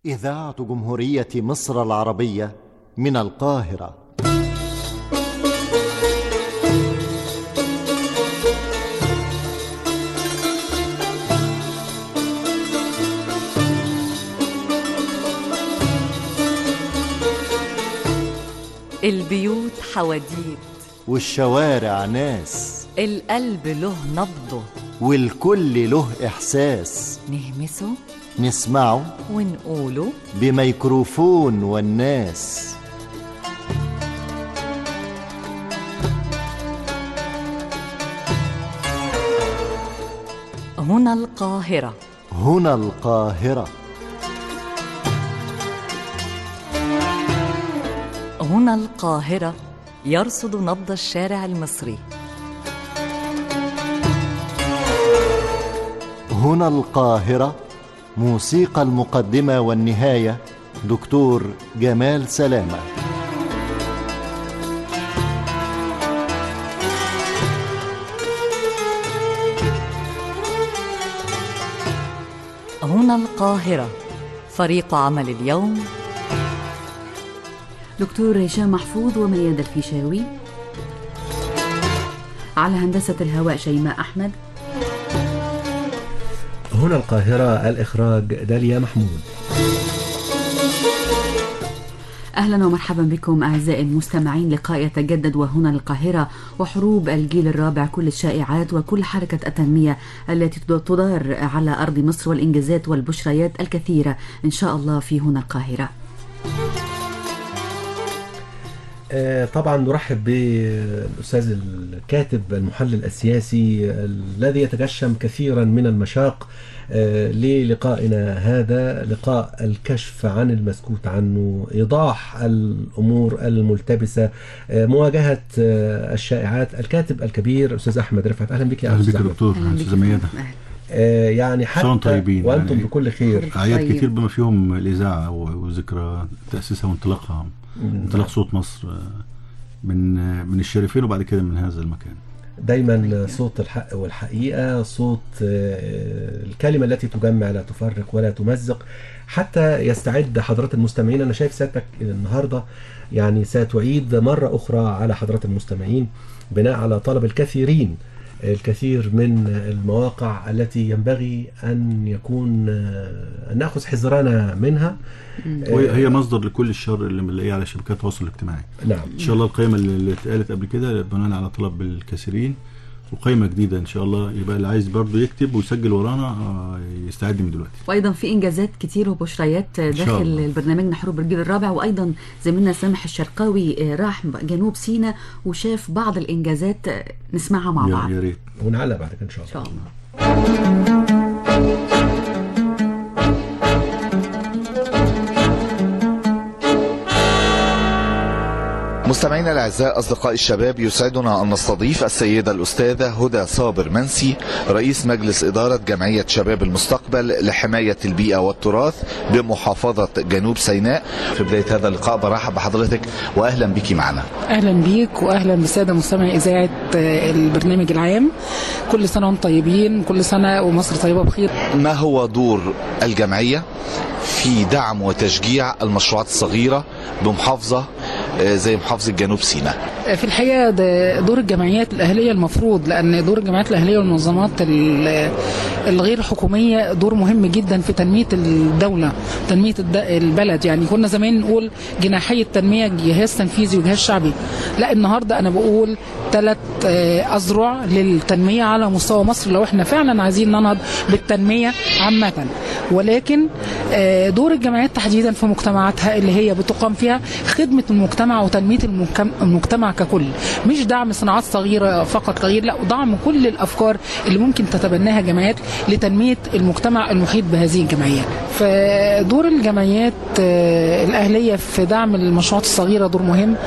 إذاعة جمهورية مصر العربية من القاهرة البيوت حواديت والشوارع ناس القلب له نبضه والكل له إحساس نهمسه نسمعه ونقوله بميكروفون والناس هنا القاهرة هنا القاهرة هنا القاهرة يرصد نبض الشارع المصري هنا القاهرة موسيقى المقدمة والنهاية دكتور جمال سلامة هنا القاهرة فريق عمل اليوم دكتور هشام محفوظ وميادة الفيشاوي على هندسة الهواء شيماء أحمد هنا القاهرة الإخراج داليا محمود أهلا ومرحبا بكم أعزائي المستمعين لقاء يتجدد وهنا القاهرة وحروب الجيل الرابع كل الشائعات وكل حركة التنمية التي تدار على أرض مصر والإنجازات والبشريات الكثيرة إن شاء الله في هنا القاهرة آه، طبعا نرحب بالأستاذ الكاتب المحلل السياسي الذي يتجشم كثيرا من المشاق آه، للقائنا هذا لقاء الكشف عن المسكوت عنه إيضاح الأمور الملتبسة آه، مواجهة آه، الشائعات الكاتب الكبير أستاذ أحمد رفعت أهلا بك يا اهلا أستاذ بك يا أحمد. دكتور أهلا بك. استاذه ميادة أهلا. آه، يعني حتى سنة طيبين. وأنتم يعني- بكل خير اعياد طيب. كتير بما فيهم الاذاعه و- وذكرى تاسيسها وانطلاقها انطلاق صوت مصر آه، من آه، من الشريفين وبعد كده من هذا المكان دايما صوت الحق والحقيقة صوت آه، الكلمة التي تجمع لا تفرق ولا تمزق حتى يستعد حضرات المستمعين أنا شايف سيادتك النهاردة يعني ستعيد مرة أخرى على حضرات المستمعين بناء على طلب الكثيرين الكثير من المواقع التي ينبغي أن يكون آه، أن نأخذ حذرنا منها وهي هي مصدر لكل الشر اللي بنلاقيه على شبكات التواصل الاجتماعي نعم ان شاء الله القائمه اللي اللي اتقالت قبل كده بناء على طلب الكثيرين وقائمه جديده ان شاء الله يبقى اللي عايز برضه يكتب ويسجل ورانا آه، يستعد من دلوقتي وأيضا في إنجازات كتير وبشريات شاء داخل الله. البرنامج حروب الجيل الرابع وأيضا زميلنا سامح الشرقاوي آه، راح جنوب سيناء وشاف بعض الإنجازات آه، نسمعها مع بعض يا يا ريت ونعلق بعد كده إن شاء إن الله شاء الله مستمعينا الاعزاء اصدقاء الشباب يسعدنا ان نستضيف السيده الاستاذه هدى صابر منسي رئيس مجلس اداره جمعيه شباب المستقبل لحمايه البيئه والتراث بمحافظه جنوب سيناء في بدايه هذا اللقاء برحب بحضرتك واهلا بك معنا اهلا بيك واهلا بالساده مستمعي اذاعه آه، البرنامج العام كل سنه وانتم طيبين كل سنه ومصر طيبه بخير ما هو دور الجمعيه في دعم وتشجيع المشروعات الصغيره بمحافظه آه، زي محافظه جنوب سيناء آه، في الحقيقه ده دور الجمعيات الاهليه المفروض لان دور الجمعيات الاهليه والمنظمات ال- الغير حكوميه دور مهم جدا في تنميه الدوله تنميه الد- البلد يعني كنا زمان نقول جناحي التنميه جهاز تنفيذي وجهاز شعبي لا النهارده انا بقول ثلاث اذرع للتنميه على مستوى مصر لو احنا فعلا عايزين ننهض بالتنميه عامه ولكن آه، دور الجمعيات تحديدا في مجتمعاتها اللي هي بتقام فيها خدمه المجتمع وتنميه المجتمع- المجتمع ككل مش دعم صناعات صغيره فقط غير لا ودعم كل الافكار اللي ممكن تتبناها جمعيات لتنميه المجتمع المحيط بهذه الجمعيات فدور الجمعيات آه، الاهليه في دعم المشروعات الصغيره دور مهم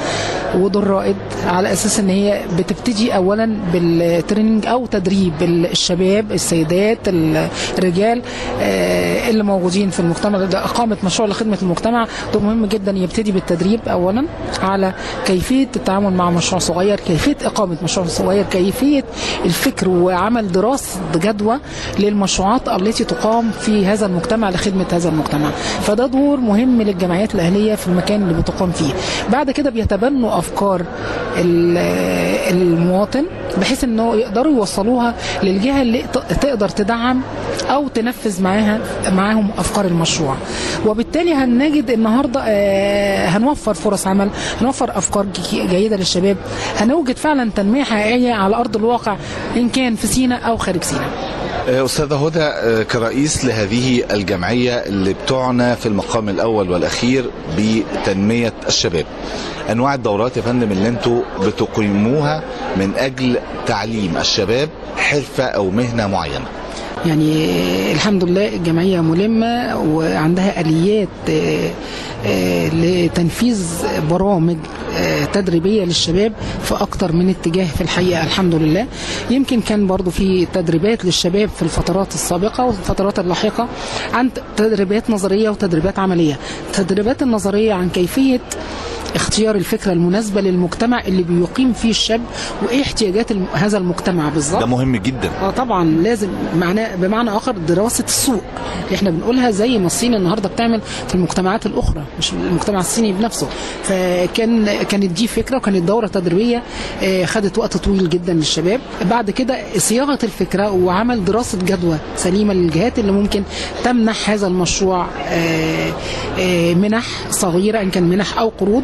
ودور رائد على اساس ان هي بتبتدي اولا بالتريننج او تدريب الشباب السيدات الرجال آه، اللي موجودين في المجتمع ده اقامه مشروع لخدمه المجتمع دور مهم جدا يبتدي بالتدريب اولا على كيفيه التعامل مع مشروع صغير كيفيه اقامه مشروع صغير كيفيه الفكر وعمل دراسه جدوى للمشروعات التي تقام في هذا المجتمع لخدمه هذا المجتمع فده دور مهم للجمعيات الاهليه في المكان اللي بتقام فيه بعد كده بيتبنوا افكار ال- المواطن بحيث انه يقدروا يوصلوها للجهه اللي ت- تقدر تدعم او تنفذ معاها معاهم افكار المشروع وبالتالي هنجد النهارده آه، هنوفر فرص عمل هنوفر افكار ج- جيده للشباب هنوجد فعلا تنميه حقيقيه على ارض الواقع ان كان في سيناء او خارج سيناء آه، أستاذة هدى آه، كرئيس لهذه الجمعية اللي بتعنى في المقام الأول والأخير بتنمية الشباب أنواع الدورات يا فندم اللي أنتوا بتقيموها من أجل تعليم الشباب حرفة أو مهنة معينة يعني الحمد لله الجمعية ملمة وعندها آليات آه، آه، لتنفيذ برامج آه، تدريبية للشباب في أكتر من اتجاه في الحقيقة الحمد لله يمكن كان برضو في تدريبات للشباب في الفترات السابقة والفترات اللاحقة عن تدريبات نظرية وتدريبات عملية التدريبات النظرية عن كيفية اختيار الفكرة المناسبة للمجتمع اللي بيقيم فيه الشاب وإيه احتياجات الم- هذا المجتمع بالظبط ده مهم جدا اه طبعا لازم معناه بمعنى اخر دراسه السوق اللي احنا بنقولها زي ما الصين النهارده بتعمل في المجتمعات الاخرى مش المجتمع الصيني بنفسه فكان كانت دي فكره وكانت دوره تدريبيه آه، خدت وقت طويل جدا للشباب بعد كده صياغه الفكره وعمل دراسه جدوى سليمه للجهات اللي ممكن تمنح هذا المشروع آه، آه، منح صغيره ان كان منح او قروض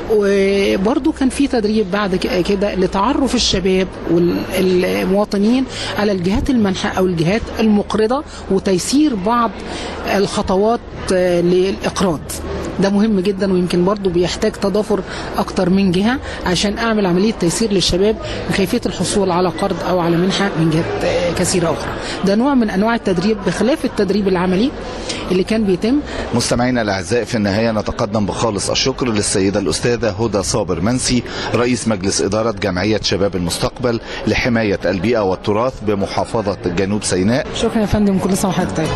وبرضو كان في تدريب بعد ك- كده لتعرف الشباب والمواطنين على الجهات المنحة أو الجهات المقرضة وتيسير بعض الخطوات آه، للإقراض ده مهم جدا ويمكن برضو بيحتاج تضافر اكتر من جهه عشان اعمل عمليه تيسير للشباب بكيفيه الحصول على قرض او على منحه من جهات آه، كثيره اخرى ده نوع من انواع التدريب بخلاف التدريب العملي اللي كان بيتم مستمعينا الاعزاء في النهايه نتقدم بخالص الشكر للسيده الاستاذه هدى صابر منسي رئيس مجلس اداره جمعيه شباب المستقبل لحمايه البيئه والتراث بمحافظه جنوب سيناء شكرا يا فندم كل سنه وحضرتك طيب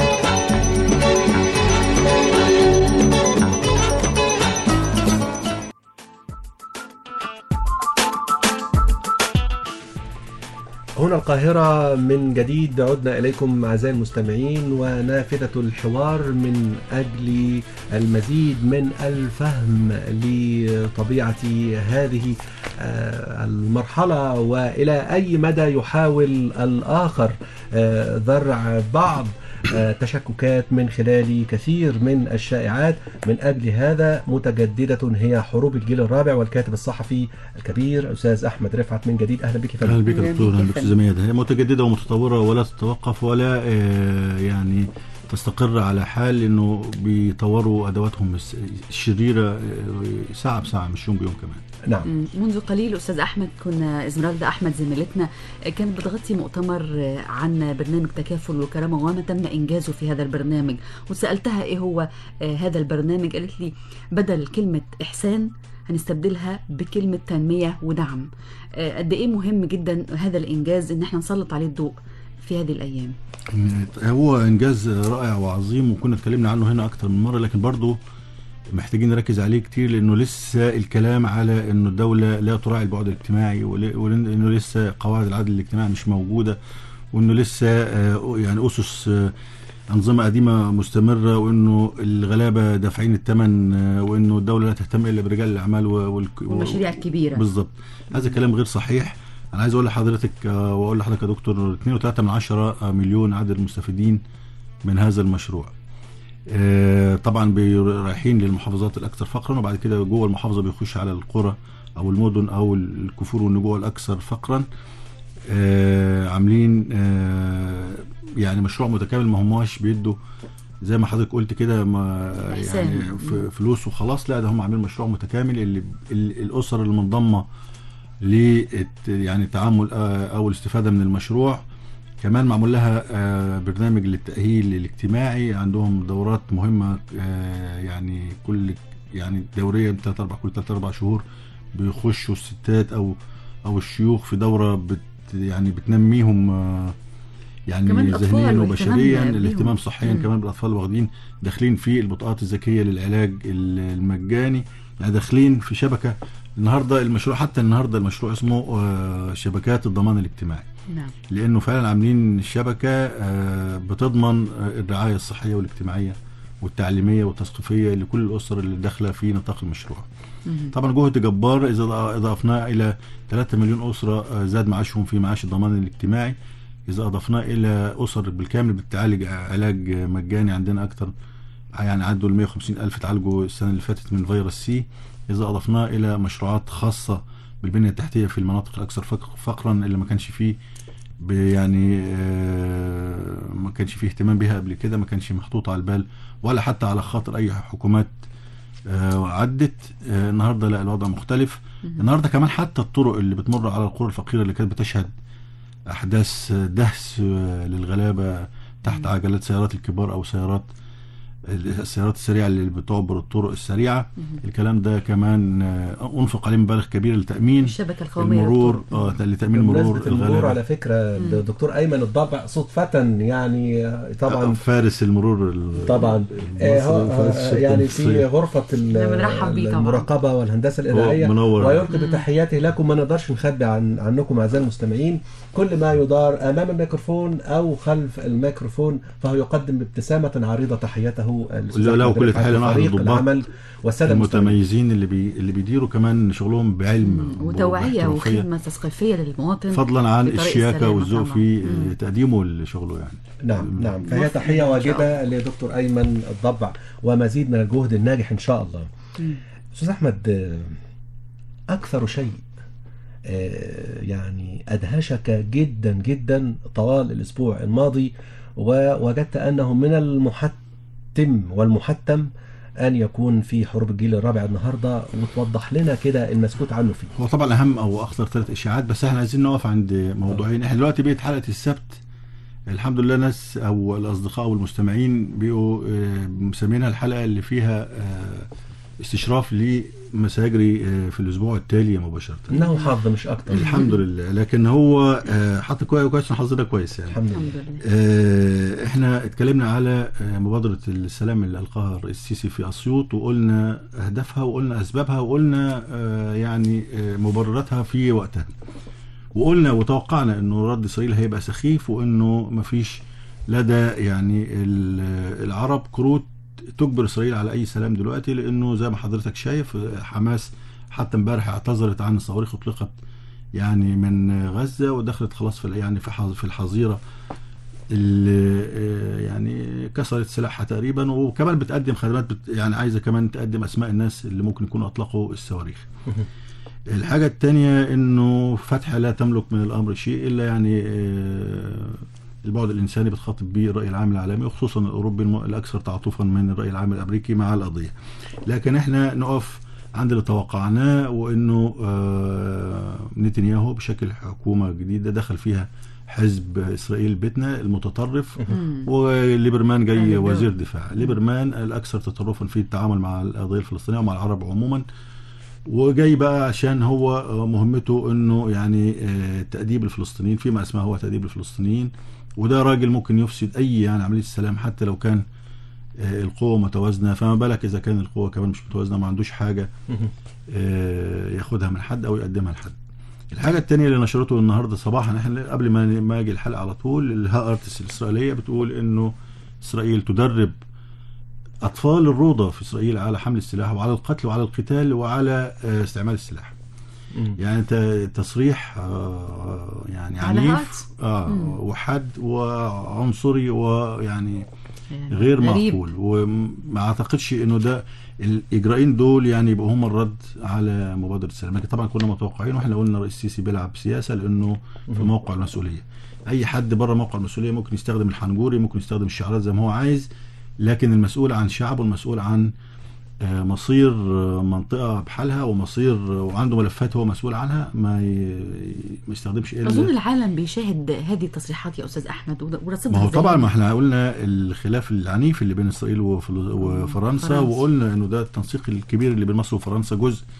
هنا القاهرة من جديد عدنا إليكم أعزائي المستمعين ونافذة الحوار من أجل المزيد من الفهم لطبيعة هذه آه، المرحلة وإلى أي مدى يحاول الآخر آه، ذرع بعض آه، تشككات من خلال كثير من الشائعات من أجل هذا متجددة هي حروب الجيل الرابع والكاتب الصحفي الكبير أستاذ أحمد رفعت من جديد أهلا بك يا فندم. اهلا بك يا أهلا دكتور بك يا اهلا بك فندم. استاذ ميادة هي متجدده ومتطوره ولا تتوقف ولا آه، يعني تستقر على حال انه بيطوروا ادواتهم الس- الشريره آه، ساعه بساعه مش يوم بيوم كمان نعم منذ قليل استاذ احمد كنا ازمرالدا احمد زميلتنا كانت بتغطي مؤتمر عن برنامج تكافل وكرامه وما تم انجازه في هذا البرنامج وسالتها ايه هو آه، هذا البرنامج قالت لي بدل كلمه احسان هنستبدلها بكلمه تنميه ودعم آه، قد ايه مهم جدا هذا الانجاز ان احنا نسلط عليه الضوء في هذه الايام هو انجاز رائع وعظيم وكنا اتكلمنا عنه هنا اكتر من مره لكن برضه محتاجين نركز عليه كتير لانه لسه الكلام على انه الدوله لا تراعي البعد الاجتماعي ول- وانه لسه قواعد العدل الاجتماعي مش موجوده وانه لسه آه، يعني اسس آه، انظمه قديمه مستمره وانه الغلابه دافعين الثمن آه، وانه الدوله لا تهتم الا برجال الاعمال و- والك- والمشاريع الكبيره بالظبط هذا كلام غير صحيح انا عايز اقول لحضرتك آه، واقول لحضرتك يا دكتور 2.3 من عشرة مليون عدد المستفيدين من هذا المشروع آه، طبعا بي- رايحين للمحافظات الاكثر فقرا وبعد كده جوه المحافظه بيخش على القرى او المدن او الكفور والنجوع الاكثر فقرا آه، عاملين آه، يعني مشروع متكامل ما هماش بيدوا زي ما حضرتك قلت كده ما إحسان. يعني ف- فلوس وخلاص لا ده هم عاملين مشروع متكامل اللي ال- الاسر المنضمه ل يعني التعامل آه، او الاستفاده من المشروع كمان معمول لها آه، برنامج للتاهيل الاجتماعي عندهم دورات مهمه آه، يعني كل يعني دوريه ثلاث اربع كل ثلاث اربع شهور بيخشوا الستات او او الشيوخ في دوره بت يعني بتنميهم آه، كمان يعني الأطفال ذهنيا والاهتمام وبشريا بيهم. الاهتمام صحيا مم. كمان بالاطفال واخدين داخلين في البطاقات الذكيه للعلاج ال- المجاني يعني داخلين في شبكه النهارده المشروع حتى النهارده المشروع اسمه آه، شبكات الضمان الاجتماعي نعم لانه فعلا عاملين شبكه آه، بتضمن آه، الرعايه الصحيه والاجتماعيه والتعليميه والتثقيفيه لكل الاسر اللي داخله في نطاق المشروع. مم. طبعا جهد جبار اذا اضفناه الى 3 مليون اسره آه، زاد معاشهم في معاش الضمان الاجتماعي اذا اضفناه الى اسر بالكامل بتعالج علاج مجاني عندنا اكثر يعني عدوا ال 150 الف تعالجوا السنه اللي فاتت من فيروس سي اذا اضفناه الى مشروعات خاصه بالبنيه التحتيه في المناطق الاكثر فق- فقرا اللي ما كانش فيه ب- يعني آه، ما كانش فيه اهتمام بها قبل كده ما كانش محطوط على البال ولا حتى على خاطر اي حكومات آه، عدت آه، النهارده لا الوضع مختلف النهارده كمان حتى الطرق اللي بتمر على القرى الفقيره اللي كانت بتشهد احداث آه، دهس آه، للغلابه تحت عجلات سيارات الكبار او سيارات السيارات السريعه اللي بتعبر الطرق السريعه الكلام ده كمان آه، انفق عليه مبالغ كبيره لتامين الشبكه القوميه المرور للطرق. اه لتامين مرور بمناسبة المرور الغلابه على فكرة الدكتور أيمن الضبع صدفة يعني آه، طبعا طبعا فارس المرور ال- طبعا آه، هو- فارس آه، الشرطة يعني في المصرية. غرفة ال- إحنا بنرحب بيه طبعاً. المراقبة والهندسة الإذاعية هو منور. ويلقي بتحياته لكم ما نقدرش نخبي عن عنكم أعزائي المستمعين كل ما يدار أمام الميكروفون أو خلف الميكروفون فهو يقدم بابتسامة عريضة تحيته الأستاذ له أحمد كل رفعت تحية لنا أحد وفريق الضباط العمل والسادة المستمعين المتميزين اللي بي اللي بيديروا كمان شغلهم بعلم وتوعيه وباحترافية. وخدمه تثقيفيه للمواطن فضلا عن بطريق الشياكه السلامة والذوق طبعاً. في مم. آه، تقديمه لشغله يعني نعم نعم فهي موفق تحية إن شاء واجبة لدكتور أيمن الضبع ومزيد من الجهد الناجح إن شاء الله مم. أستاذ أحمد آه، أكثر شيء آه، يعني أدهشك جدا جدا طوال الأسبوع الماضي ووجدت أنه من المحتم والمحتم أن يكون في حروب الجيل الرابع النهاردة وتوضح لنا كده المسكوت عنه فيه هو طبعا اهم او اخطر ثلاث اشاعات بس احنا عايزين نقف عند موضوعين احنا دلوقتي بقت حلقه السبت الحمد لله ناس او الاصدقاء والمستمعين بقوا آه، مسمينها الحلقه اللي فيها آه، استشراف لمساجري آه، في الاسبوع التالي مباشره إنه حظ مش أكتر الحمد لله لكن هو آه، حط كويس كويس حظنا كويس يعني الحمد لله الحمد لله آه، احنا اتكلمنا على آه، مبادرة السلام اللي ألقاها الرئيس السيسي في أسيوط وقلنا أهدافها وقلنا أسبابها وقلنا آه، يعني آه، مبرراتها في وقتها وقلنا وتوقعنا انه رد اسرائيل هيبقى سخيف وانه مفيش لدى يعني ال- العرب كروت تجبر اسرائيل على اي سلام دلوقتي لانه زي ما حضرتك شايف آه، حماس حتى امبارح اعتذرت عن الصواريخ اطلقت يعني من غزه ودخلت خلاص في يعني في حظ- في الحظيره اللي آه، يعني كسرت سلاحها تقريبا وكمان بتقدم خدمات بت يعني عايزه كمان تقدم اسماء الناس اللي ممكن يكونوا اطلقوا الصواريخ. الحاجه الثانيه انه فتح لا تملك من الامر شيء الا يعني آه، البعد الانساني بتخاطب به الراي العام العالمي وخصوصا الاوروبي الم- الاكثر تعاطفا من الراي العام الامريكي مع القضيه. لكن احنا نقف عند اللي توقعناه وانه آه، نتنياهو بشكل حكومه جديده دخل فيها حزب اسرائيل بيتنا المتطرف وليبرمان جاي أهلا وزير دفاع ليبرمان الاكثر تطرفا في التعامل مع القضيه الفلسطينيه ومع العرب عموما وجاي بقى عشان هو آه، مهمته انه يعني آه، تأديب الفلسطينيين فيما اسمه هو تأديب الفلسطينيين وده راجل ممكن يفسد اي يعني عمليه السلام حتى لو كان آه، القوه متوازنه فما بالك اذا كان القوه كمان مش متوازنه ما عندوش حاجه آه، ياخدها من حد او يقدمها لحد الحاجه الثانيه اللي نشرته النهارده صباحا احنا قبل ما ما اجي الحلقه على طول الها ارتس الاسرائيليه بتقول انه اسرائيل تدرب اطفال الروضه في اسرائيل على حمل السلاح وعلى القتل وعلى القتال وعلى آه، استعمال السلاح مم. يعني انت تصريح آه، يعني على عنيف هات. اه مم. وحد وعنصري ويعني يعني غير غريب. معقول وما اعتقدش انه ده الاجراءين دول يعني يبقوا هم الرد على مبادره السلام لكن طبعا كنا متوقعين واحنا قلنا الرئيس السيسي بيلعب سياسه لانه في موقع المسؤوليه اي حد بره موقع المسؤوليه ممكن يستخدم الحنجوري ممكن يستخدم الشعارات زي ما هو عايز لكن المسؤول عن شعبه المسؤول عن آه، مصير آه، منطقه بحالها ومصير وعنده ملفات هو مسؤول عنها ما ي- ما يستخدمش الا اظن العالم بيشاهد هذه التصريحات يا استاذ احمد ور- ورصدها ما هو زي طبعا ما احنا قلنا الخلاف العنيف اللي بين اسرائيل وفل- وفرنسا فرنسا. وقلنا انه ده التنسيق الكبير اللي بين مصر وفرنسا جزء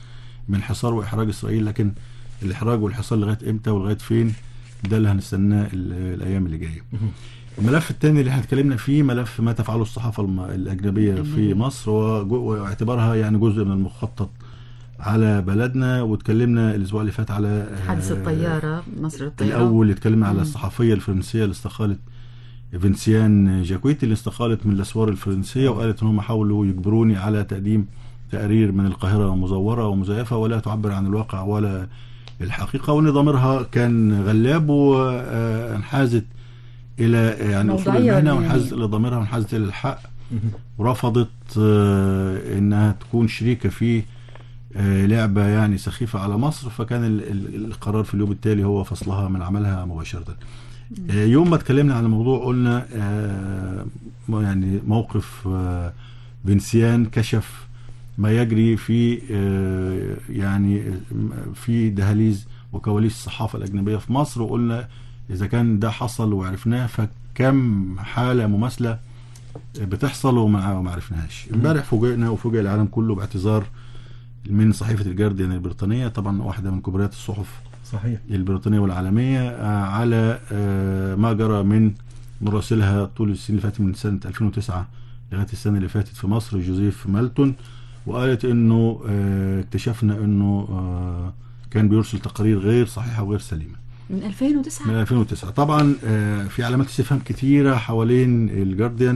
من حصار واحراج اسرائيل لكن الاحراج والحصار لغايه امتى ولغايه فين ده اللي هنستناه ال- الايام اللي جايه الملف الثاني اللي احنا اتكلمنا فيه ملف ما تفعله الصحافه الم- الاجنبيه في الأجنبية. مصر وجو- واعتبارها يعني جزء من المخطط على بلدنا واتكلمنا الاسبوع اللي فات على حادث آه، الطيارة مصر الطيارة الاول اتكلمنا على مم. الصحفيه الفرنسيه اللي استقالت فينسيان جاكويتي اللي استقالت من الاسوار الفرنسيه وقالت ان هم حاولوا يجبروني على تقديم تقارير من القاهره مزوره ومزيفه ولا تعبر عن الواقع ولا الحقيقه وان ضميرها كان غلاب وانحازت الى يعني اصول موضوعية المهنه ولا وانحازت يعني؟ الى ضميرها وانحازت الى الحق ورفضت آه، انها تكون شريكه في آه، لعبه يعني سخيفه على مصر فكان ال- ال- القرار في اليوم التالي هو فصلها من عملها مباشره. آه، يوم ما اتكلمنا عن الموضوع قلنا آه، يعني موقف آه، فينسيان كشف ما يجري في آه، يعني في دهاليز وكواليس الصحافه الاجنبيه في مصر وقلنا اذا كان ده حصل وعرفناه فكم حاله مماثله بتحصل وما وما عرفناهاش امبارح فوجئنا وفوجئ العالم كله باعتذار من صحيفه الجارديان البريطانيه طبعا واحده من كبريات الصحف صحيح البريطانيه والعالميه آه، على آه، ما جرى من مراسلها طول السنين اللي فاتت من سنه 2009 لغايه السنه اللي فاتت في مصر جوزيف مالتون وقالت انه آه، اكتشفنا انه آه، كان بيرسل تقارير غير صحيحه وغير سليمه من 2009 من 2009 طبعا آه، في علامات استفهام كتيرة حوالين الجارديان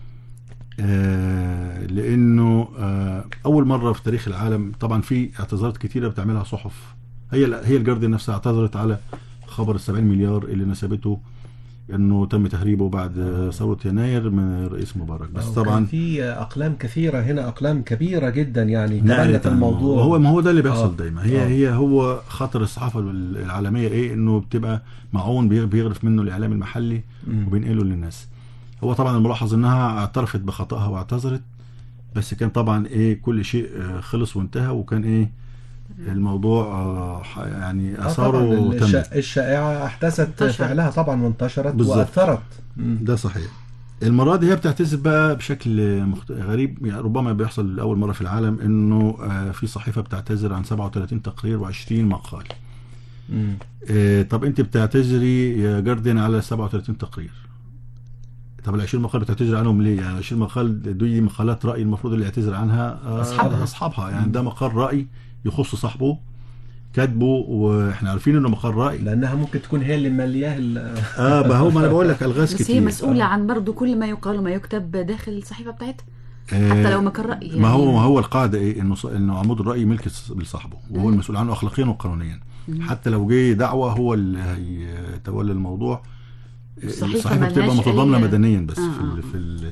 آه، لانه آه، اول مره في تاريخ العالم طبعا في اعتذارات كتيره بتعملها صحف هي هي الجارديان نفسها اعتذرت على خبر ال 70 مليار اللي نسبته انه تم تهريبه بعد آه، ثوره يناير من الرئيس مبارك بس وكان طبعا في اقلام كثيره هنا اقلام كبيره جدا يعني نقلت تبنت عن الموضوع هو ما هو ده اللي بيحصل آه. دايما هي آه. هي هو خطر الصحافه العالميه ايه انه بتبقى معون بي- بيغرف منه الاعلام المحلي مم. وبينقله للناس هو طبعا الملاحظ انها اعترفت بخطأها واعتذرت بس كان طبعا ايه كل شيء آه، خلص وانتهى وكان ايه الموضوع آه، ح- يعني آه طبعا اثاره الش... تم الشائعه احدثت انتشرت. فعلها طبعا وانتشرت بالظبط. واثرت مم. ده صحيح المرة دي هي بتعتذر بقى بشكل مخت... غريب يعني ربما بيحصل لأول مرة في العالم إنه آه، في صحيفة بتعتذر عن 37 تقرير و20 مقال مم. آه، طب انت بتعتذري يا جاردن على 37 تقرير طب ال 20 مقال بتعتذر عنهم ليه؟ يعني 20 مقال دي مقالات راي المفروض اللي يعتذر عنها آه، أصحابها. اصحابها يعني ده مقال راي يخص صاحبه كاتبه واحنا عارفين انه مقال راي لانها ممكن تكون هي اللي ملياه ال- اه ما هو ما انا بقول لك الغاز بس كتير هي مسؤولة عن برضو كل ما يقال وما يكتب داخل الصحيفة بتاعتها آه، حتى لو ما كان رأي يعني ما هو ما هو القاعده ايه انه ص- انه عمود الراي ملك الص- لصاحبه وهو مم. المسؤول عنه اخلاقيا وقانونيا مم. حتى لو جه دعوه هو اللي هيتولى الموضوع الصحيفة الصحيفه بتبقى ملهاش متضامنه أي- مدنيا بس آه، في ال آه. في ال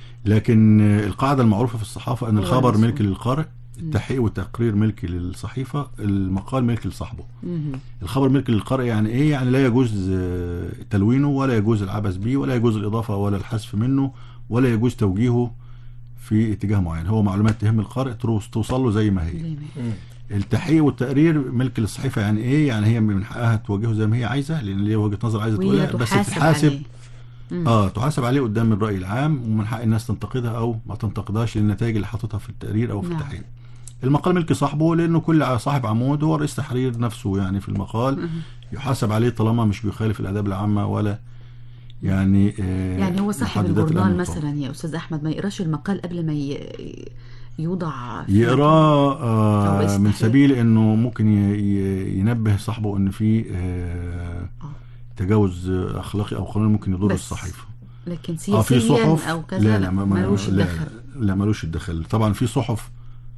لكن القاعده المعروفه في الصحافه ان هو الخبر المسؤول. ملك للقارئ التحقيق والتقرير ملك للصحيفه المقال ملك لصاحبه مهم. الخبر ملك للقارئ يعني ايه يعني لا يجوز آه، تلوينه ولا يجوز العبث به ولا يجوز الاضافه ولا الحذف منه ولا يجوز توجيهه في اتجاه معين هو معلومات تهم القارئ تروس- توصل له زي ما هي زي ما هي. مم. التحقيق والتقرير ملك للصحيفه يعني ايه يعني هي من حقها توجهه زي ما هي عايزه لان ليها وجهه نظر عايزه وهي تقولها بس تحاسب تتحاسب عليه. مم. اه تحاسب عليه قدام الراي العام ومن حق الناس تنتقدها او ما تنتقدهاش للنتائج اللي حاططها في التقرير او في نعم. التحقيق المقال ملك صاحبه لانه كل صاحب عمود هو رئيس تحرير نفسه يعني في المقال مهم. يحاسب عليه طالما مش بيخالف الاداب العامه ولا يعني آه يعني هو صاحب محددات الجورنال الأمن القومي. مثلا يا استاذ احمد ما يقراش المقال قبل ما ي- يوضع في يقراه أو آه رئيس من تحرير. سبيل انه ممكن ي- ي- ينبه صاحبه ان في آه آه. تجاوز اخلاقي او قانوني ممكن يضر بس الصحيفه لكن اه في سياسيا صحف او كذا لا لا ما ما- ملوش لا, الدخل لا ملوش الدخل طبعا في صحف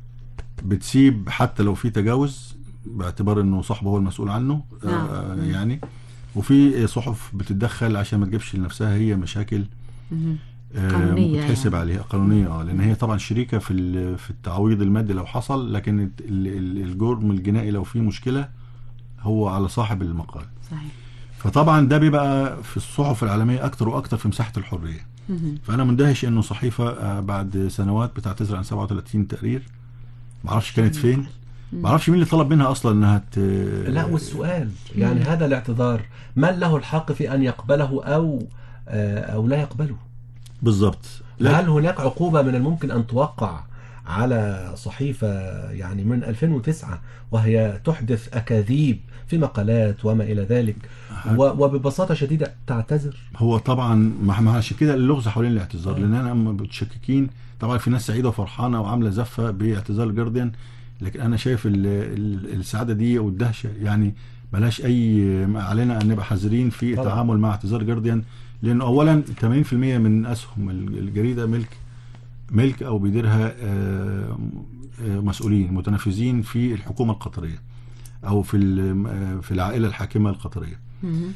بتسيب حتى لو في تجاوز باعتبار انه صاحبه هو المسؤول عنه نعم. آه يعني وفي صحف بتتدخل عشان ما تجيبش لنفسها هي مشاكل مهم. آه، قانونية ممكن تحسب يعني. عليها قانونيه اه لان هي طبعا شريكه في ال- في التعويض المادي لو حصل لكن ال- ال- الجرم الجنائي لو فيه مشكله هو على صاحب المقال صحيح فطبعا ده بيبقى في الصحف العالميه اكتر واكتر في مساحه الحريه مهم. فانا مندهش انه صحيفه آه، بعد سنوات بتعتذر عن 37 تقرير معرفش كانت فين معرفش مين اللي طلب منها اصلا انها ت... لا والسؤال يعني هذا الاعتذار من له الحق في ان يقبله او آه، او لا يقبله بالظبط لا هل هناك عقوبه من الممكن ان توقع على صحيفة يعني من 2009 وهي تحدث أكاذيب في مقالات وما إلى ذلك و- وببساطة شديدة تعتذر هو طبعا ما ما عشان كده اللغز حوالين الاعتذار لان انا أما متشككين طبعا في ناس سعيده وفرحانه وعامله زفه باعتذار الجارديان لكن انا شايف ال- ال- السعاده دي والدهشه يعني ملهاش اي ما علينا ان نبقى حذرين في طبعا. التعامل مع اعتذار جارديان لانه اولا 80% من اسهم ال- الجريده ملك ملك او بيديرها آه، آه، مسؤولين متنفذين في الحكومه القطريه او في ال- آه، في العائله الحاكمه القطريه مهم.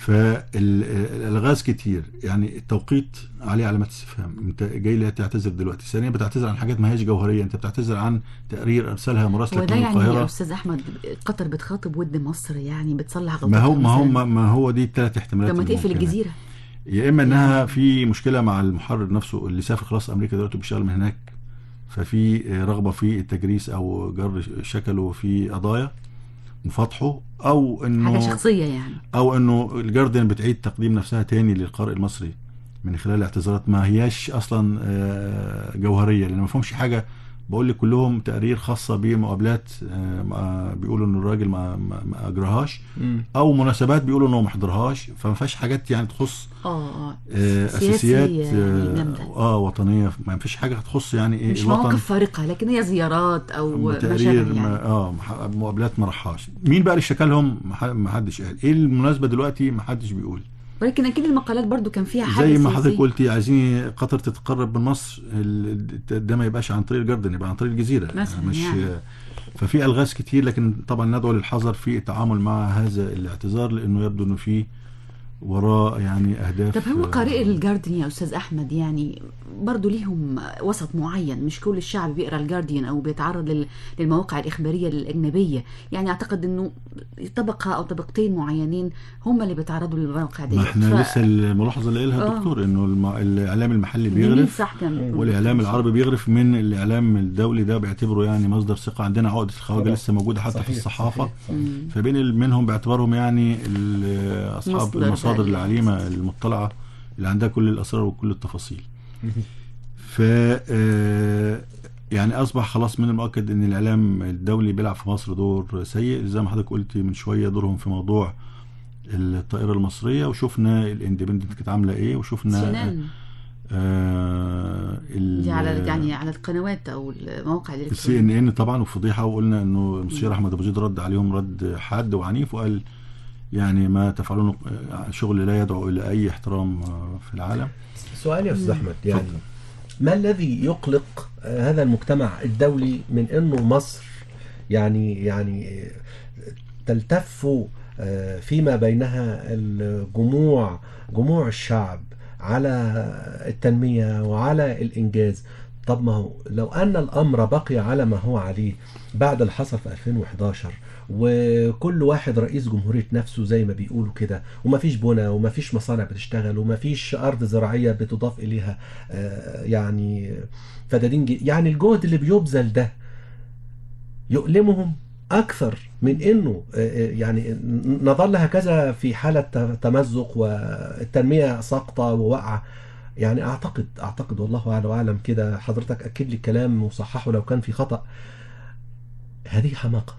فالالغاز كتير يعني التوقيت عليه علامات استفهام انت جاي لي تعتذر دلوقتي ثانيا بتعتذر عن حاجات ما هياش جوهريه انت بتعتذر عن تقرير ارسلها مراسله وده من يعني يا القاهره استاذ احمد قطر بتخاطب ود مصر يعني بتصلح غلطتها ما هو ما هو مثلاً. ما ما هو دي الثلاث احتمالات طب ما تقفل الممكنة. الجزيره يا اما انها في مشكله مع المحرر نفسه اللي سافر خلاص امريكا دلوقتي بيشتغل من هناك ففي رغبه في التجريس او جر شكله في قضايا وفتحه او انه حاجه شخصيه يعني او انه الجارديان بتعيد تقديم نفسها تاني للقارئ المصري من خلال اعتذارات ما هياش اصلا آه، جوهريه لان ما فيهمش حاجه بقول لك كلهم تقارير خاصه بمقابلات آه، ما- بيقولوا ان الراجل ما, ما, ما اجراهاش او مناسبات بيقولوا انه ما حضرهاش فما فيهاش حاجات يعني تخص اه اه آه، سياسي اساسيات يعني آه، جامدة. اه وطنيه ما فيش حاجه تخص يعني ايه مش الوطن مواقف فارقه لكن هي زيارات او ما تقرير شابه ما يعني اه مح- مقابلات ما راحهاش مين بقى اللي اشتكى لهم ما ح- ما حدش قال ايه المناسبه دلوقتي ما حدش بيقول ولكن اكيد المقالات برضو كان فيها حاجه زي ما سياسية. حضرتك قلتي عايزين قطر تتقرب من مصر ال- ده ما يبقاش عن طريق الجردن يبقى عن طريق الجزيره مثلاً مش يعني. ففي الغاز كتير لكن طبعا ندعو للحذر في التعامل مع هذا الاعتذار لانه يبدو انه في وراه يعني اهداف طب هو آه، قارئ الجارديان يا استاذ احمد يعني برضو ليهم وسط معين مش كل الشعب بيقرا الجارديان او بيتعرض لل- للمواقع الاخباريه الاجنبيه يعني اعتقد انه طبقه او طبقتين معينين هم اللي بيتعرضوا للمواقع دي ما احنا ف- لسه الملاحظه اللي قالها آه. الدكتور انه الم- الاعلام المحلي جميل بيغرف صح كان والاعلام العربي بيغرف من الاعلام الدولي ده بيعتبره يعني مصدر ثقه عندنا عقده الخواجه طبعا. لسه موجوده حتى في صحيح، الصحافه صحيح، صحيح. فبين ال- منهم باعتبارهم يعني ال- اصحاب مصدر المصادر فعلي. العليمه المطلعه اللي عندها كل الاسرار وكل التفاصيل ف آه، يعني اصبح خلاص من المؤكد ان الاعلام الدولي بيلعب في مصر دور سيء زي ما حضرتك قلتي من شويه دورهم في موضوع الطائره المصريه وشفنا الاندبندنت كانت عامله ايه وشفنا سنان آه ال- دي على يعني على القنوات او المواقع السي الالكترونيه ان ان طبعا وفضيحه وقلنا انه المستشار احمد ابو زيد رد عليهم رد حاد وعنيف وقال يعني ما تفعلونه آه، شغل لا يدعو الى اي احترام آه، في العالم سؤال يا استاذ احمد يعني اتفضل. ما الذي يقلق آه، هذا المجتمع الدولي من انه مصر يعني يعني آه، تلتف آه، فيما بينها الجموع جموع الشعب على التنمية وعلى الإنجاز طب ما هو لو أن الأمر بقي على ما هو عليه بعد اللي حصل في 2011 وكل واحد رئيس جمهورية نفسه زي ما بيقولوا كده ومفيش بنى ومفيش مصانع بتشتغل ومفيش أرض زراعية بتضاف إليها آه، يعني فدادين جي- يعني الجهد اللي بيبذل ده يؤلمهم أكثر من إنه آه، آه، يعني ن- نظل هكذا في حالة ت- تمزق والتنمية ساقطة وواقعة يعني أعتقد أعتقد والله أعلى وأعلم كده حضرتك أكد لي الكلام وصححه لو كان في خطأ هذه حماقة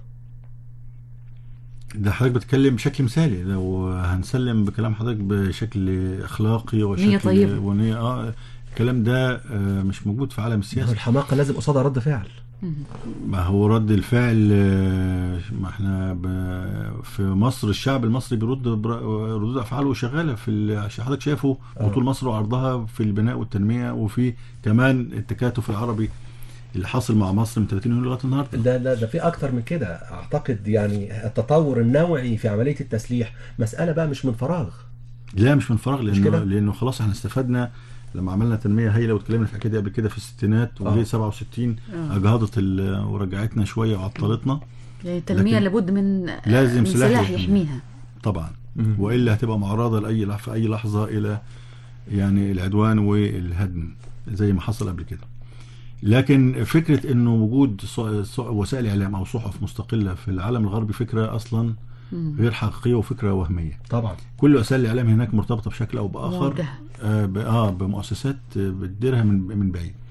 ده حضرتك بتتكلم بشكل مثالي لو هنسلم بكلام حضرتك بشكل اخلاقي وشكل نية طيبة. ونية اه الكلام ده آه، مش موجود في عالم ما هو السياسه الحماقة لازم قصادها رد فعل ما هو رد الفعل آه، ما احنا ب- في مصر الشعب المصري بيرد بر- ردود افعاله شغاله في ال- عشان حضرتك شايفه آه. بطول مصر وعرضها في البناء والتنميه وفي كمان التكاتف العربي اللي حاصل مع مصر من 30 يونيو لغايه النهارده لا لا ده في اكتر من كده اعتقد يعني التطور النوعي في عمليه التسليح مساله بقى مش من فراغ لا مش من فراغ مش لانه كده؟ لانه خلاص احنا استفدنا لما عملنا تنميه هايله واتكلمنا في الحكايه دي قبل كده في الستينات آه. وجه 67 آه. اجهضت ال- ورجعتنا شويه وعطلتنا يعني التنميه لكن لابد من لازم من سلاح سلاح يحميها. يحميها طبعا مم. والا هتبقى معرضه لاي لح- في اي لحظه الى يعني العدوان والهدم زي ما حصل قبل كده لكن فكره انه وجود ص- ص- وسائل اعلام او صحف مستقله في العالم الغربي فكره اصلا مم. غير حقيقيه وفكره وهميه طبعا كل وسائل الاعلام هناك مرتبطه بشكل او باخر موجهة. آه ب- اه بمؤسسات آه، بتديرها من من بعيد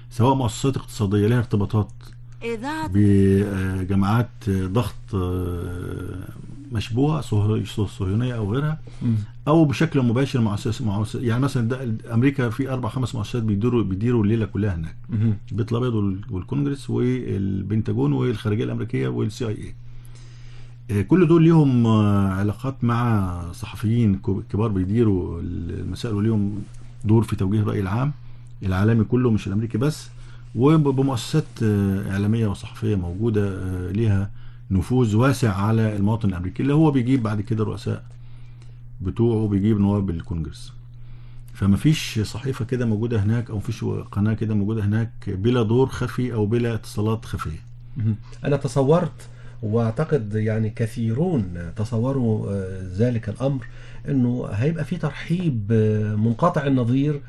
سواء مؤسسات اقتصاديه لها ارتباطات إذاعة بجماعات ضغط آه، مشبوهه صهيونيه صهيونية او غيرها او بشكل مباشر مؤسسه مؤسسة يعني مثلا ده امريكا في اربع خمس مؤسسات بيديروا بيديروا الليله كلها هناك مهم. البيت الابيض وال- والكونجرس والبنتاجون والخارجيه الامريكيه والسي اي اي آه، كل دول ليهم آه، علاقات مع صحفيين كو- كبار بيديروا المسائل وليهم دور في توجيه الراي العام العالمي كله مش الامريكي بس وبمؤسسات آه، اعلاميه وصحفيه موجوده آه، ليها نفوذ واسع على المواطن الامريكي اللي هو بيجيب بعد كده رؤساء بتوعه بيجيب نواب الكونجرس فما فيش صحيفه كده موجوده هناك او فيش قناه كده موجوده هناك بلا دور خفي او بلا اتصالات خفيه مهم. أنا تصورت وأعتقد يعني كثيرون تصوروا آه، ذلك الأمر أنه هيبقى في ترحيب آه، منقطع النظير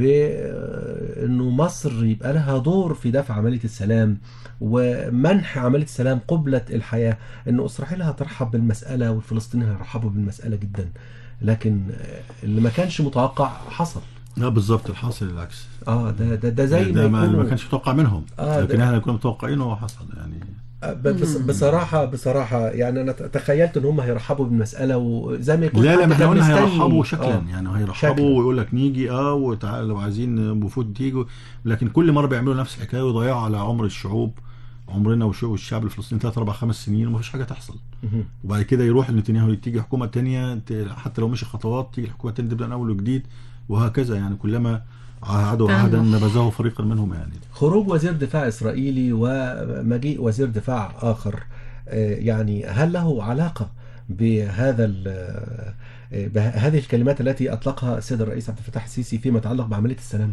بأنه مصر يبقى لها دور في دفع عملية السلام ومنح عملية السلام قبلة الحياة أنه إسرائيل هترحب بالمسألة والفلسطينيين هيرحبوا بالمسألة جدا لكن آه، اللي ما كانش متوقع حصل لا بالظبط الحاصل العكس اه ده ده, ده زي ده ما ما, يكونوا ما كانش متوقع منهم آه، لكن ده- احنا كنا متوقعينه وهو حصل يعني ب- بس بصراحة بصراحة يعني أنا تخيلت إن هم هيرحبوا بالمسألة وزي ما يكون لا لا حد ما احنا كان قلنا مستني. هيرحبوا شكلا آه. يعني شكلاً. هيرحبوا ويقول لك نيجي اه وتعالى لو عايزين وفود تيجوا لكن كل مره بيعملوا نفس الحكايه ويضيعوا على عمر الشعوب عمرنا وشعوب الشعب الفلسطيني ثلاث اربع خمس سنين وما فيش حاجه تحصل مهم. وبعد كده يروح نتنياهو تيجي حكومه تانية ت- حتى لو مشي خطوات تيجي الحكومه التانية تبدا من اول وجديد وهكذا يعني كلما عهدوا فاهمة. عهدا نبذه فريقا منهم يعني خروج وزير دفاع إسرائيلي ومجيء وزير دفاع آخر آه، يعني هل له علاقة بهذا ال- آه، بهذه الكلمات التي أطلقها السيد الرئيس عبد الفتاح السيسي فيما يتعلق بعملية السلام؟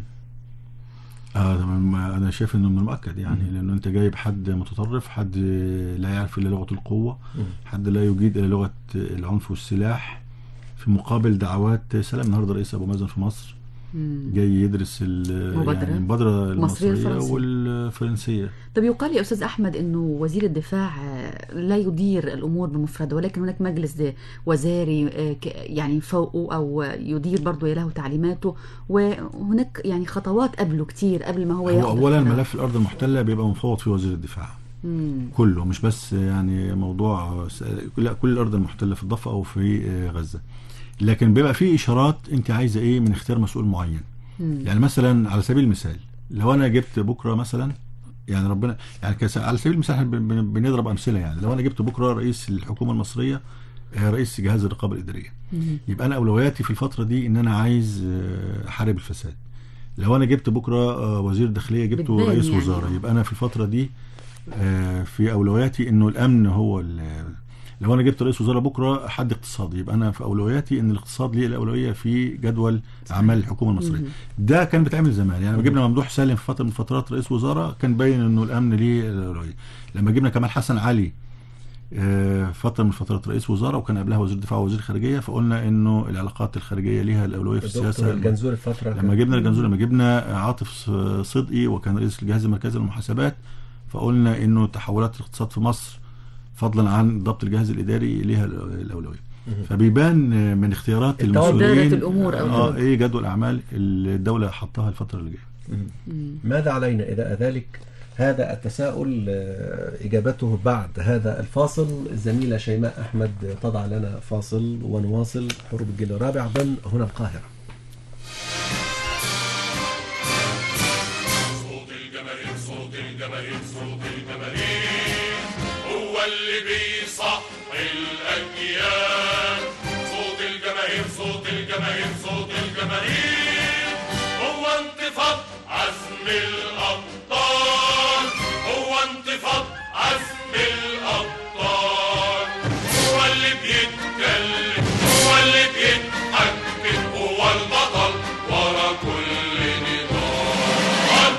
اه تمام ما انا شايف انه من المؤكد يعني لانه انت جايب حد متطرف حد لا يعرف الا لغه القوه مم. حد لا يجيد الا لغه العنف والسلاح في مقابل دعوات سلام النهارده رئيس ابو مازن في مصر مم. جاي يدرس ال- مبادرة. يعني المبادره المصرية المصريه الفرنسية. والفرنسيه طب يقال يا استاذ احمد انه وزير الدفاع آه، لا يدير الامور بمفرده ولكن هناك مجلس ده وزاري آه، ك- يعني فوقه او يدير برضه له تعليماته وهناك يعني خطوات قبله كتير قبل ما هو هو ياخد اولا القرار. ملف الارض المحتله بيبقى مفوض فيه وزير الدفاع مم. كله مش بس يعني موضوع س- لا كل الارض المحتله في الضفه او في آه، غزه لكن بيبقى فيه اشارات انت عايزه ايه من اختيار مسؤول معين مم. يعني مثلا على سبيل المثال لو انا جبت بكره مثلا يعني ربنا يعني كس- على سبيل المثال احنا بن- بن- بنضرب امثله يعني لو انا جبت بكره رئيس الحكومه المصريه آه، رئيس جهاز الرقابه الاداريه مم. يبقى انا اولوياتي في الفتره دي ان انا عايز آه، احارب الفساد لو انا جبت بكره آه، وزير داخليه جبته بتبان رئيس يعني. وزاره يبقى انا في الفتره دي آه، في اولوياتي انه الامن هو ال- لو انا جبت رئيس وزراء بكره حد اقتصادي يبقى انا في اولوياتي ان الاقتصاد ليه الاولويه في جدول اعمال الحكومه المصريه مم. ده كان بيتعمل زمان يعني لما جبنا ممدوح سالم في فتره من فترات رئيس وزراء كان باين انه الامن ليه الاولويه لما جبنا كمال حسن علي آه، فتره من فترات رئيس وزراء وكان قبلها وزير دفاع ووزير خارجيه فقلنا انه العلاقات الخارجيه ليها الاولويه في الدكتور السياسه الجنزوري فترة لما جبنا الجنزور لما جبنا عاطف ص- صدقي وكان رئيس الجهاز المركزي للمحاسبات فقلنا انه تحولات الاقتصاد في مصر فضلا عن ضبط الجهاز الاداري ليها ال- الاولويه فبيبان من اختيارات التوابع. المسؤولين إدارة الأمور أو اه كده. ايه جدول اعمال الدوله حطها الفتره اللي جايه مم. ماذا علينا إذا ذلك هذا التساؤل آه، إجابته بعد هذا الفاصل الزميلة شيماء أحمد تضع لنا فاصل ونواصل حروب الجيل الرابع ضمن هنا القاهرة صوت الجماهير صوت الجماهير صوت الجماهير هو اللي بيصحي الأجيال صوت الجماهير صوت الجماهير صوت الجماهير هو انتفاض عزم الأبطال هو انتفاض عزم الأبطال هو اللي بيتكلم هو اللي بيتحكم هو البطل ورا كل نضال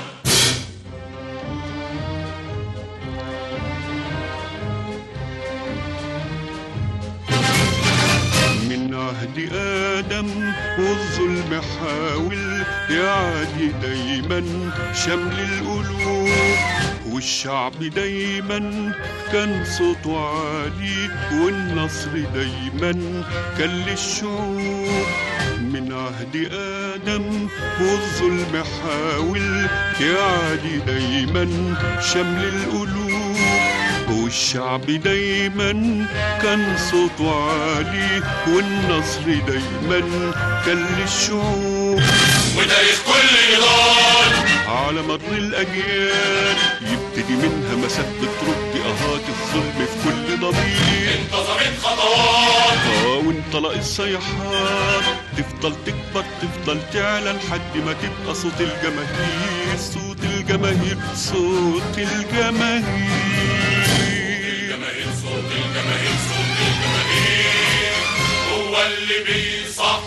من عهد آدم والظلم حاول يعادي دايما شمل القلوب والشعب دايما كان صوته عالي والنصر دايما كان للشعوب من عهد عهد آدم والظلم حاول يعادي دايما شمل القلوب والشعب دايما كان صوته عالي والنصر دايما كان للشعوب وتاريخ كل نضال على مر الأجيال يبتدي منها مسافة بترد أهات الظلم في كل ضمير انتظمت خطوات اه وانطلق الصيحات تفضل تكبر تفضل تعلى لحد ما تبقى صوت الجماهير صوت الجماهير صوت الجماهير الجماهير صوت الجماهير صوت الجماهير هو اللي بيصح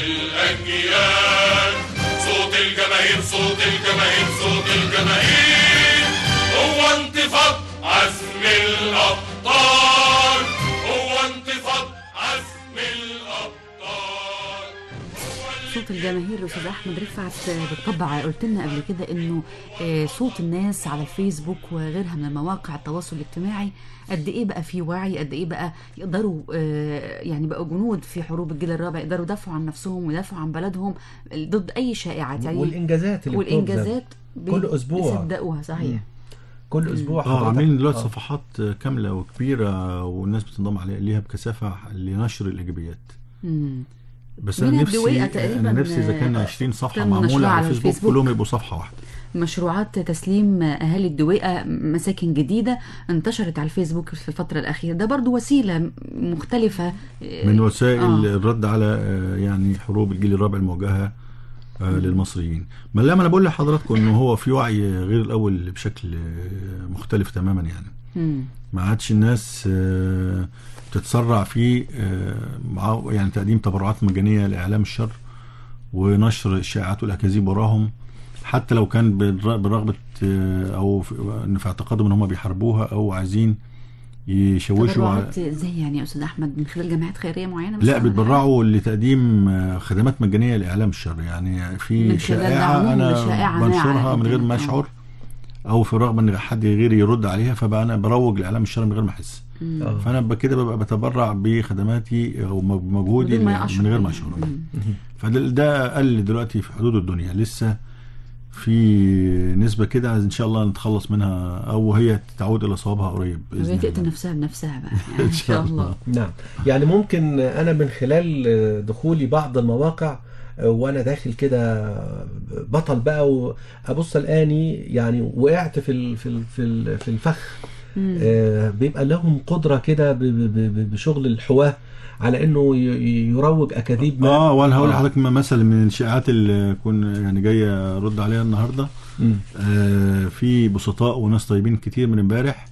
الأجيال صوت الجماهير صوت الجماهير صوت الجماهير هو انتفاض عزم الأبطال هو انتفاض عزم الأبطال صوت الجماهير استاذ احمد رفعت بالطبع قلت لنا قبل كده انه آه، صوت الناس على الفيسبوك وغيرها من المواقع التواصل الاجتماعي قد ايه بقى في وعي قد ايه بقى يقدروا آه، يعني بقوا جنود في حروب الجيل الرابع يقدروا يدافعوا عن نفسهم ويدافعوا عن بلدهم ضد اي شائعات يعني والانجازات اللي بتبذل. والانجازات بي- كل أسبوع. بيصدقوها صحيح كل اسبوع اه حضرتك- عاملين دلوقتي آه. صفحات كامله وكبيره والناس بتنضم عليها ليها بكثافه لنشر الايجابيات مم. بس انا منها نفسي الدويقة تقريباً، انا نفسي اذا كان آه، 20 صفحه تم نشرها معموله على على الفيسبوك الفيسبوك. كلهم يبقوا صفحه واحده مشروعات تسليم اهالي الدويقه مساكن جديده انتشرت على الفيسبوك في الفتره الاخيره ده برضو وسيله مختلفه من وسائل آه. الرد على آه، يعني حروب الجيل الرابع الموجهه آه، للمصريين ما لما انا بقول لحضراتكم انه هو في وعي غير الاول بشكل آه، مختلف تماما يعني مم. ما عادش الناس آه، تتسرع في آه، مع- يعني تقديم تبرعات مجانيه لاعلام الشر ونشر الشائعات والاكاذيب وراهم حتى لو كان بالر- برغبه آه، او في إن في اعتقادهم ان هم بيحاربوها او عايزين يشوشوا على- تبرعات ازاي يعني يا استاذ احمد من خلال جمعيات خيريه معينه لا مثلاً ولا بيتبرعوا لتقديم آه، خدمات مجانيه لاعلام الشر يعني من في خلال شائعه دعمهم انا لشائعة بنشرها ناعمة من غير ما جداً. اشعر او في رغبه ان حد غيري يرد عليها فبقى انا بروج لاعلام الشر من غير ما احس آه. فانا ب- كده ببقى بتبرع بخدماتي او م- بمجهودي بدون ما ل- يشعر من غير ما يعني. اشعر مم. فده ده اقل دلوقتي في حدود الدنيا لسه في نسبه كده ان شاء الله نتخلص منها او هي تعود الى صوابها قريب باذن وهي تقتل الله نفسها بنفسها بقى يعني ان شاء الله نعم يعني ممكن انا من خلال دخولي بعض المواقع وانا داخل كده بطل بقى وابص الاني يعني وقعت في ال- في ال- في ال- في الفخ آه، بيبقى لهم قدره كده ب- ب- ب- بشغل الحواه على انه ي- يروج اكاذيب ما اه وانا هقول آه. لحضرتك مثل من الشائعات اللي كنا يعني جاي ارد عليها النهارده مم. آه في بسطاء وناس طيبين كتير من امبارح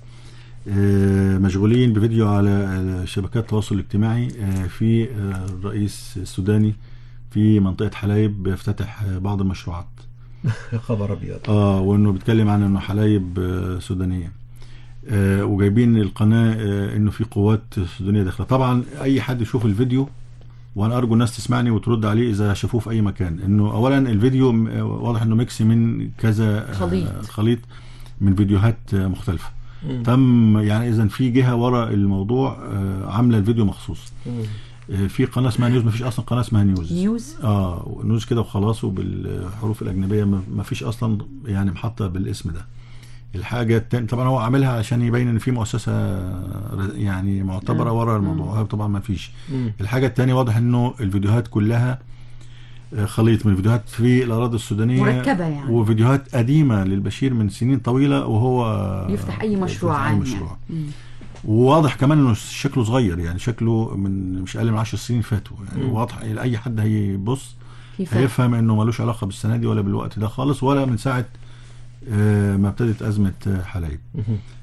آه مشغولين بفيديو على آه، شبكات التواصل الاجتماعي آه في آه الرئيس السوداني في منطقة حلايب بيفتتح آه، بعض المشروعات يا خبر ابيض اه وانه بيتكلم عن انه حلايب آه، سودانيه آه وجايبين القناه آه انه في قوات سودانيه داخله طبعا اي حد يشوف الفيديو وانا ارجو الناس تسمعني وترد عليه اذا شافوه في اي مكان انه اولا الفيديو م- آه، واضح انه ميكس من كذا آه، خليط. خليط من فيديوهات آه، مختلفه مم. تم يعني اذا في جهه ورا الموضوع آه، عامله الفيديو مخصوص مم. آه، في قناه اسمها نيوز مفيش اصلا قناه اسمها نيوز نيوز اه نيوز كده وخلاص وبالحروف الاجنبيه ما ما فيش اصلا يعني محطه بالاسم ده الحاجه التانية طبعا هو عاملها عشان يبين ان في مؤسسه يعني معتبره آه. ورا الموضوع هو طبعا ما فيش مم. الحاجه الثانيه واضح انه الفيديوهات كلها آه، خليط من فيديوهات في الاراضي السودانيه مركبة يعني. وفيديوهات قديمه للبشير من سنين طويله وهو يفتح اي مشروع يفتح أي عام مشروع. يعني مم. وواضح كمان انه شكله صغير يعني شكله من مش اقل من 10 سنين فاتوا يعني مم. واضح اي حد هيبص في فرق هيفهم انه ملوش علاقه بالسنه دي ولا بالوقت ده خالص ولا من ساعه آه، ما ابتدت ازمه آه، حلايب مم.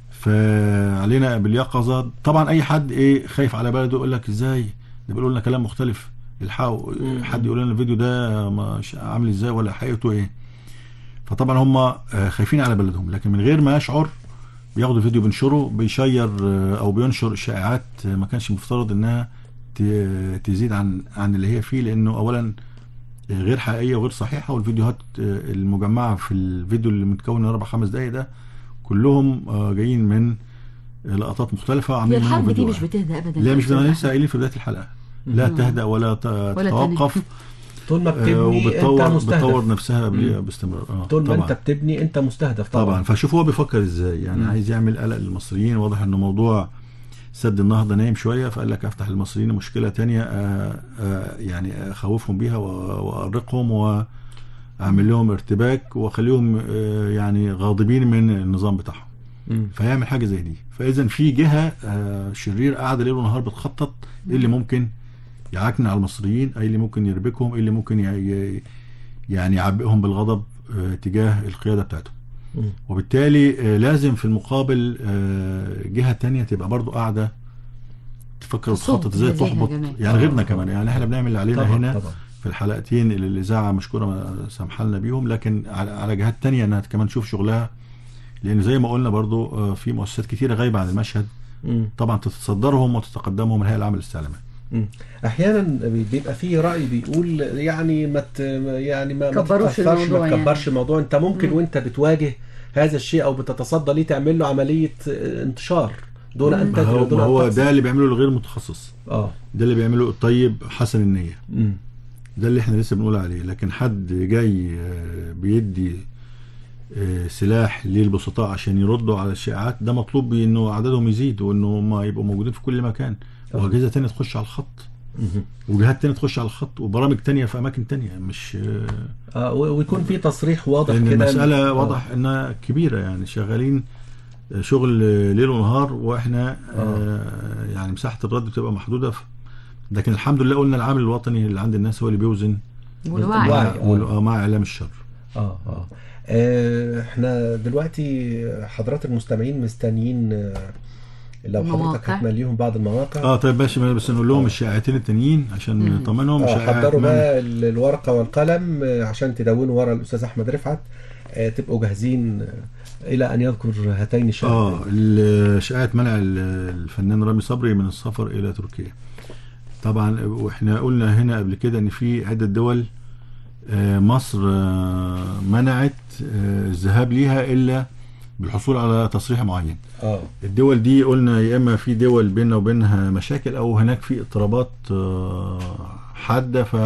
فعلينا باليقظه طبعا اي حد ايه خايف على بلده يقول لك ازاي ده بيقولوا لنا كلام مختلف الحقوا مم. حد يقول لنا الفيديو ده مش عامل ازاي ولا حقيقته ايه فطبعا هم آه، خايفين على بلدهم لكن من غير ما يشعر بياخدوا فيديو بينشره بيشير آه، او بينشر شائعات آه، ما كانش مفترض انها ت- تزيد عن عن اللي هي فيه لانه اولا آه، غير حقيقيه وغير صحيحه والفيديوهات آه، المجمعه في الفيديو اللي متكون من اربع خمس دقائق ده كلهم آه، جايين من آه، لقطات مختلفه هي وعاملين منهم الحرب دي فيديو مش واحد. بتهدى ابدا لا يا مش زي ما أستاذ لسه قايلين في بدايه الحلقه لا مم. تهدأ ولا ت- ولا تتوقف طول ما آه، بتبني وبتطور انت مستهدف بتطور نفسها مم. بال- باستمرار آه طول ما طبعاً. انت بتبني انت مستهدف طبعا, طبعا فشوف هو بيفكر ازاي يعني مم. عايز يعمل قلق للمصريين واضح انه موضوع سد النهضه نايم شويه فقال لك افتح للمصريين مشكله تانية آه آه يعني اخوفهم بيها و- وارقهم واعمل لهم ارتباك واخليهم آه يعني غاضبين من النظام بتاعهم مم. فيعمل حاجه زي دي فاذا في جهه آه شرير قاعده ليل ونهار بتخطط ايه اللي ممكن يعكن على المصريين ايه اللي ممكن يربكهم ايه اللي ممكن ي- ي- يعني يعبئهم بالغضب آه تجاه القياده بتاعتهم مم. وبالتالي آه، لازم في المقابل آه، جهة تانية تبقى برضو قاعدة تفكر تصب وتخطط ازاي لديها تحبط كمان. يعني آه، غيرنا آه. كمان يعني احنا بنعمل اللي علينا طبعا هنا طبعا في الحلقتين اللي الاذاعه مشكوره ما سامحه لنا بيهم لكن على, على جهات تانية انها كمان تشوف شغلها لان زي ما قلنا برضو آه، في مؤسسات كتيره غايبه عن المشهد مم. طبعا تتصدرهم وتتقدمهم الهيئه العامه للاستعلامات مم. احيانا بيبقى في راي بيقول يعني ما ت- يعني ما ما كبروش تتأثرش، الموضوع ما يعني. تكبرش الموضوع انت ممكن مم. وانت بتواجه هذا الشيء او بتتصدى ليه تعمل له عمليه آه، انتشار دون ان ما تدري هو, ودون ما ان هو تقصد. ده اللي بيعمله الغير متخصص اه ده اللي بيعمله الطيب حسن النيه مم. ده اللي احنا لسه بنقول عليه لكن حد جاي آه، بيدي آه، سلاح للبسطاء عشان يردوا على الشائعات ده مطلوب بيه انه عددهم يزيد وانه هم يبقوا موجودين في كل مكان آه. واجهزه تانية تخش على الخط مم. وجهات تانية تخش على الخط وبرامج تانية في اماكن تانية مش آه، اه و- ويكون في تصريح واضح لان كده المساله آه. واضح انها كبيره يعني شغالين آه، شغل آه، ليل ونهار واحنا آه، يعني مساحه الرد بتبقى محدوده ف- لكن الحمد لله قلنا العامل الوطني اللي عند الناس هو اللي بيوزن والوعي الوعي. مع- وال- مع اعلام الشر آه, آه. اه احنا دلوقتي حضرات المستمعين مستنيين آه، لو حضرتك المواقع. هتمليهم ليهم بعض المواقع اه طيب ماشي بس نقول لهم الشائعتين التانيين عشان مم. نطمنهم اه شائعة حضروا كمان. بقى ال- الورقه والقلم آه، عشان تدونوا ورا الاستاذ احمد رفعت آه، تبقوا جاهزين آه، الى ان يذكر هاتين اه الشهادتين ال- شائعة منع ال- الفنان رامي صبري من السفر الى تركيا طبعا واحنا قلنا هنا قبل كده ان في عدة دول آه، مصر آه، منعت آه، الذهاب ليها الا بالحصول على تصريح معين اه الدول دي قلنا يا اما في دول بيننا وبينها مشاكل او هناك في اضطرابات آه، حاده ف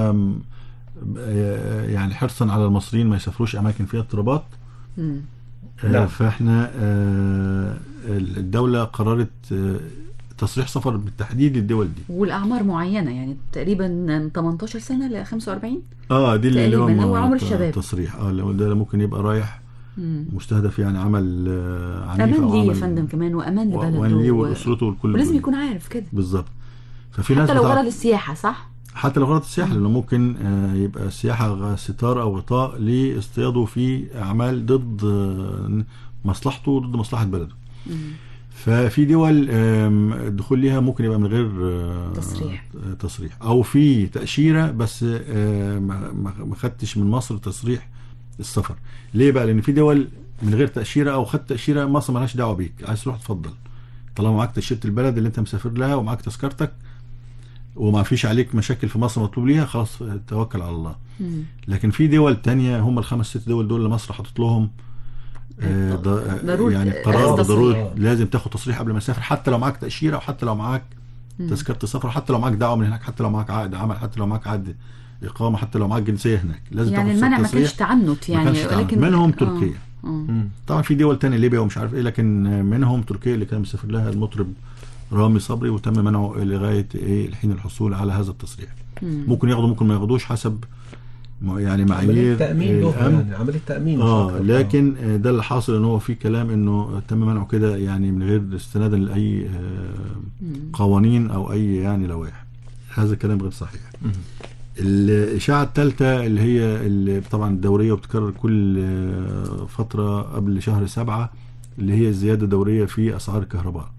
آه، يعني حرصا على المصريين ما يسافروش اماكن فيها اضطرابات مم. آه، نعم. فاحنا آه، الدوله قررت آه، تصريح سفر بالتحديد للدول دي والاعمار معينه يعني تقريبا من 18 سنه ل 45 اه دي اللي تقريباً، هم هو عمر ت- الشباب. تصريح اه لو ده ممكن يبقى رايح مم. مستهدف يعني عمل آه، عنيف امان أو ليه يا عمل- فندم كمان وامان و- لبلده وأمان ليه و- ولاسرته ولكل ولازم دول. يكون عارف كده بالظبط ففي ناس حتى لو بتاع- غرض السياحه صح؟ حتى لو غرض السياحه لانه ممكن آه، يبقى السياحه غ- ستار او غطاء لاصطياده في اعمال ضد آه، مصلحته وضد مصلحه بلده مم. ففي دول آم، الدخول ليها ممكن يبقى من غير آه، تصريح. آه، تصريح او في تاشيره بس آه، ما ما- ما خدتش من مصر تصريح السفر ليه بقى لان في دول من غير تاشيره او خدت تاشيره مصر مالهاش دعوه بيك عايز تروح اتفضل طالما معاك تاشيره البلد اللي انت مسافر لها ومعاك تذكرتك وما فيش عليك مشاكل في مصر مطلوب ليها خلاص آه، توكل على الله مم. لكن في دول تانية هم الخمس ست دول دول اللي مصر حاطط لهم آه، ض- آه، ضرورة- يعني آه، قرار تصريح. بضروره لازم تاخد تصريح قبل ما تسافر حتى لو معاك تاشيره وحتى لو معاك مم. تذكره سفر حتى لو معاك دعوه من هناك حتى لو معاك عقد عمل حتى لو معاك عقد اقامه حتى لو معاك جنسيه هناك لازم يعني تاخد المنع ما تصريح. كانش تعنت ما يعني كانش تعنت. ولكن منهم آه. تركيا آه. طبعا في دول تانية ليبيا ومش عارف ايه لكن منهم تركيا اللي كان مسافر لها المطرب رامي صبري وتم منعه لغايه ايه الحين الحصول على هذا التصريح مم. ممكن ياخدوا ممكن ما ياخدوش حسب م- يعني عمليه معايير تامين له الامن يعني عمليه تامين مش اه أكتر. لكن آه، ده اللي حاصل ان هو في كلام انه تم منعه كده يعني من غير استنادا لاي آه، مم. قوانين او اي يعني لوائح هذا كلام غير صحيح مم. الاشاعه الثالثه اللي هي اللي طبعا الدوريه وبتكرر كل آه، فتره قبل شهر سبعة اللي هي الزياده الدوريه في اسعار الكهرباء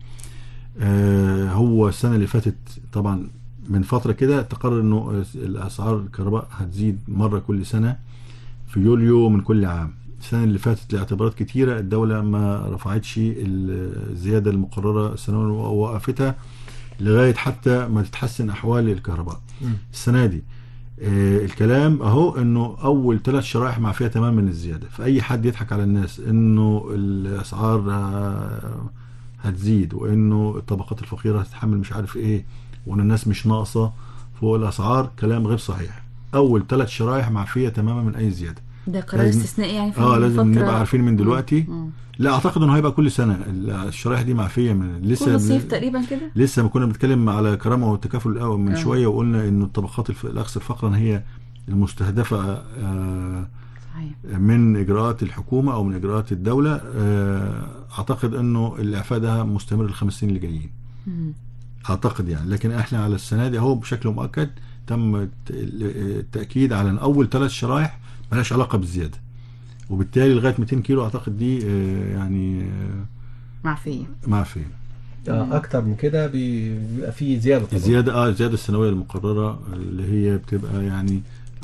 آه، هو السنه اللي فاتت طبعا من فتره كده تقرر انه الاسعار الكهرباء هتزيد مره كل سنه في يوليو من كل عام السنه اللي فاتت لاعتبارات كتيره الدوله ما رفعتش الزياده المقرره السنويه ووقفتها لغايه حتى ما تتحسن احوال الكهرباء مم. السنه دي آه الكلام اهو انه اول ثلاث شرائح معفيه تماما من الزياده فاي حد يضحك على الناس انه الاسعار آه، هتزيد وانه الطبقات الفقيره هتتحمل مش عارف ايه وان الناس مش ناقصه فوق الاسعار كلام غير صحيح اول ثلاث شرايح معفيه تماما من اي زياده ده قرار لازم- استثنائي يعني في اه لازم فترة- نبقى عارفين من دلوقتي مم. لا اعتقد انه هيبقى كل سنه الشرايح دي معفيه من لسه كل صيف تقريبا كده لسه ما كنا بنتكلم على كرامه والتكافل الاول من آه. شويه وقلنا انه الطبقات الف- الاكثر فقرا هي المستهدفه آه، صحيح من اجراءات الحكومه او من اجراءات الدوله آه، اعتقد انه الاعفاء ده مستمر الخمس سنين اللي جايين مم. اعتقد يعني لكن احنا على السنه دي اهو بشكل مؤكد تم الت- التاكيد على ان اول ثلاث شرايح ملهاش علاقه بالزياده وبالتالي لغايه 200 كيلو اعتقد دي آه، يعني آه، معفية معفيه آه اكتر من كده بي- بيبقى في زياده طبعا الزياده اه الزياده السنويه المقرره اللي هي بتبقى يعني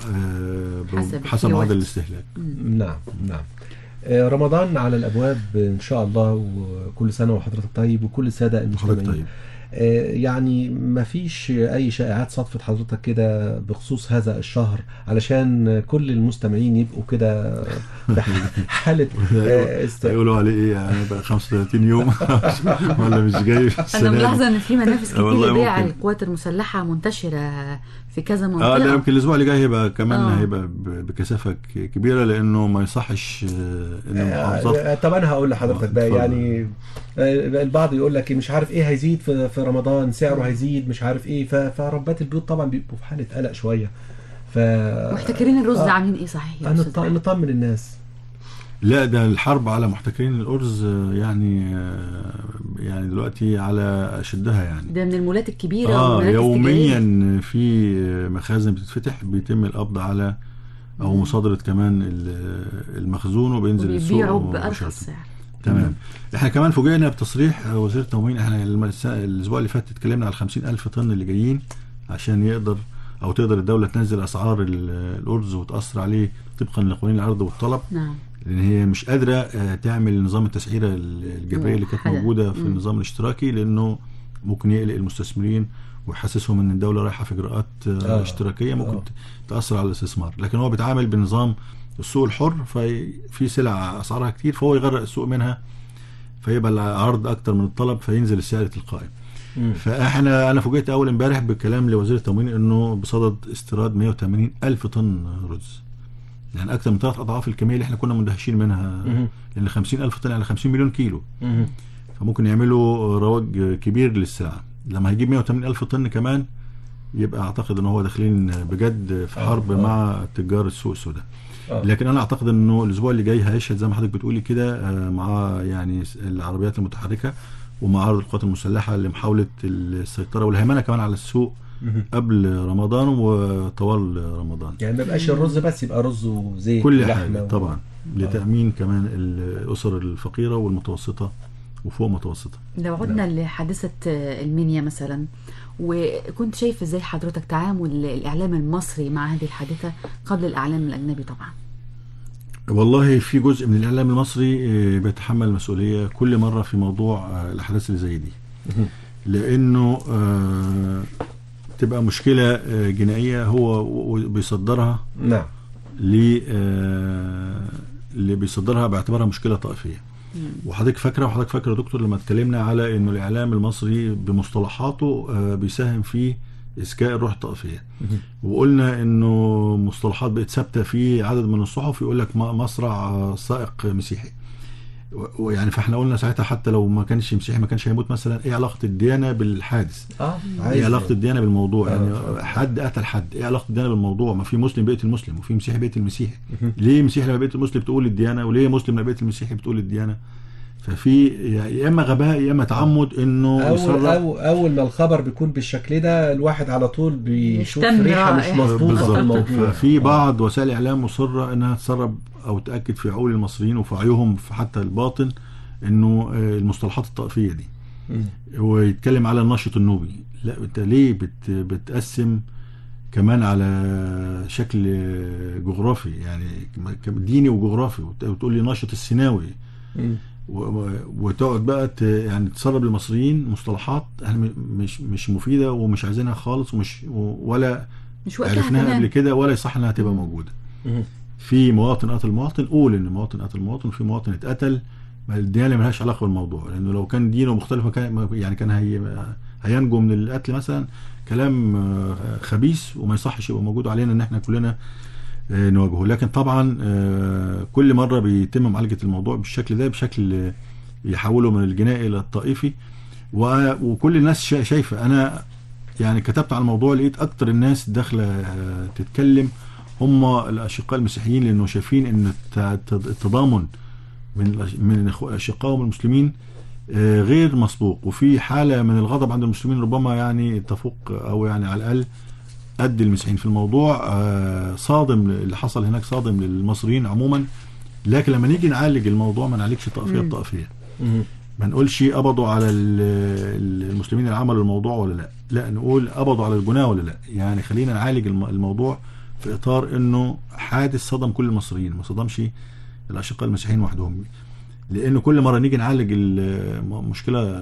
آه ب- حسب حسب كل معدل وقت. الاستهلاك نعم نعم آه، رمضان على الابواب ان شاء الله وكل سنه وحضرتك طيب وكل الساده المستمعين حضرتك طيب آه، يعني ما فيش اي شائعات صدفت حضرتك كده بخصوص هذا الشهر علشان كل المستمعين يبقوا كده في حاله آه، است... هيقولوا عليه ايه يعني بقى 35 يوم ولا مش جاي في انا السنه دي؟ ملاحظه ان في منافس كتير والله لبيع ممكن. القوات المسلحه منتشره في كذا منطقه اه لا يمكن الاسبوع اللي جاي هيبقى كمان آه. هيبقى ب- بكثافه ك- كبيره لانه ما يصحش آه، ان المحافظات آه، طب انا هقول لحضرتك بقى اتفضل. يعني آه، البعض يقول لك مش عارف ايه هيزيد في في رمضان سعره هيزيد مش عارف ايه ف- فربات البيوت طبعا بيبقوا في حاله قلق شويه ف محتكرين الرز آه. عاملين ايه صحيح يا أنا أستاذ نط- أحمد؟ نطمن الناس لا ده الحرب على محتكرين الارز آه، يعني آه، يعني دلوقتي على اشدها يعني ده من المولات الكبيره اه والمراكز التجارية. يوميا في مخازن بتتفتح بيتم القبض على او مصادره كمان ال- المخزون وبينزل السوق وبيبيعوا مباشرة. بارخص سعر تمام احنا كمان فوجئنا بتصريح وزير التموين احنا الم- الس- الاسبوع اللي فات اتكلمنا على 50 الف طن اللي جايين عشان يقدر او تقدر الدوله تنزل اسعار ال- الارز وتاثر عليه طبقا لقوانين العرض والطلب نعم لان هي مش قادره آه، تعمل نظام التسعيره ال- الجبريه اللي كانت موحدة. موجوده في مم. النظام الاشتراكي لانه ممكن يقلق المستثمرين ويحسسهم ان الدوله رايحه في اجراءات آه، آه. اشتراكيه ممكن آه. ت- تاثر على الاستثمار لكن هو بيتعامل بنظام السوق الحر ففي سلع اسعارها كتير فهو يغرق السوق منها فيبقى العرض اكتر من الطلب فينزل السعر تلقائي مم. فاحنا انا فوجئت اول امبارح بكلام لوزير التموين انه بصدد استيراد 180 الف طن رز يعني اكثر من ثلاث اضعاف الكميه اللي احنا كنا مندهشين منها مهم. لان 50 الف طن على 50 مليون كيلو مهم. فممكن يعملوا رواج كبير للسلعه لما هيجيب 180 الف طن كمان يبقى اعتقد ان هو داخلين بجد في آه، حرب آه. مع تجار السوق السوداء آه. لكن انا اعتقد انه الاسبوع اللي جاي هيشهد زي ما حضرتك بتقولي كده آه، مع يعني العربيات المتحركه ومعارض القوات المسلحه لمحاوله السيطره والهيمنه كمان على السوق مهم. قبل رمضان وطوال رمضان يعني ما يبقاش الرز بس يبقى رز وزيت كل ولحمة حاجه و- طبعا لتامين كمان الاسر الفقيره والمتوسطه وفوق متوسطه لو عدنا لحادثه المنيا مثلا وكنت شايف ازاي حضرتك تعامل الاعلام المصري مع هذه الحادثه قبل الاعلام الاجنبي طبعا والله في جزء من الاعلام المصري آه، بيتحمل مسؤوليه كل مره في موضوع آه، الاحداث اللي زي دي لانه آه، تبقى مشكله آه، جنائيه هو و- و- بيصدرها نعم ل آه، اللي بيصدرها باعتبارها مشكله طائفيه وحضرتك فاكره وحضرتك فاكره يا دكتور لما اتكلمنا على انه الاعلام المصري بمصطلحاته آه، بيساهم في اسكاء الروح الطائفيه وقلنا انه مصطلحات بقت ثابته في عدد من الصحف يقول لك م- مصرع آه، سائق مسيحي و- ويعني فاحنا قلنا ساعتها حتى لو ما كانش مسيحي ما كانش هيموت مثلا ايه علاقه الديانه بالحادث اه ايه علاقه الديانه بالموضوع آه، يعني آه. حد قتل حد ايه علاقه الديانه بالموضوع ما في مسلم بيقتل مسلم وفي مسيحي بيقتل مسيحي ليه مسيحي لما بيقتل مسلم بتقول الديانه وليه مسلم لما بيقتل مسيحي بتقول الديانه ففي يا اما غباء يا اما تعمد انه اول يسرب أو اول ما الخبر بيكون بالشكل ده الواحد على طول بيشوف يشتم ريحه مش رائحة. مظبوطه في بالظبط الموضوع ففي بعض وسائل الاعلام مصره انها تسرب او تاكد في عقول المصريين وفي وعيهم في حتى الباطن انه آه، المصطلحات الطائفيه دي مم. ويتكلم على النشط النوبي لا انت ليه بت بتقسم كمان على شكل جغرافي يعني كم- ديني وجغرافي وت- وتقول لي نشط السيناوي مم. و- و- وتقعد بقى ت- يعني تسرب للمصريين مصطلحات احنا م- مش مش مفيده ومش عايزينها خالص ومش و- ولا مش وقتها عرفناها قبل كمان كده ولا يصح انها تبقى موجوده مم. في مواطن قتل مواطن قول ان مواطن قتل مواطن وفي مواطن اتقتل ما الديانه ملهاش علاقه بالموضوع لانه لو كان دينه مختلف كان يعني كان هي هينجو من القتل مثلا كلام آه، خبيث وما يصحش يبقى موجود علينا ان احنا كلنا آه، نواجهه لكن طبعا آه، كل مره بيتم معالجه الموضوع بالشكل ده بشكل آه، يحوله من الجنائي الى الطائفي و- وكل الناس شا- شايفه انا يعني كتبت على الموضوع لقيت اكتر الناس داخله آه، تتكلم هم الاشقاء المسيحيين لانه شايفين ان الت- الت- التضامن من الأش- من الإخوة- اشقائهم المسلمين آه، غير مسبوق وفي حاله من الغضب عند المسلمين ربما يعني تفوق او يعني على الاقل قد المسيحيين في الموضوع آه، صادم اللي حصل هناك صادم للمصريين عموما لكن لما نيجي نعالج الموضوع ما نعالجش طائفيه مم. بطائفيه مم. ما نقولش قبضوا على ال- ال- المسلمين اللي عملوا الموضوع ولا لا لا نقول قبضوا على الجناه ولا لا يعني خلينا نعالج الم- الموضوع في اطار انه حادث صدم كل المصريين ما صدمش الاشقاء المسيحيين وحدهم لانه كل مره نيجي نعالج المشكله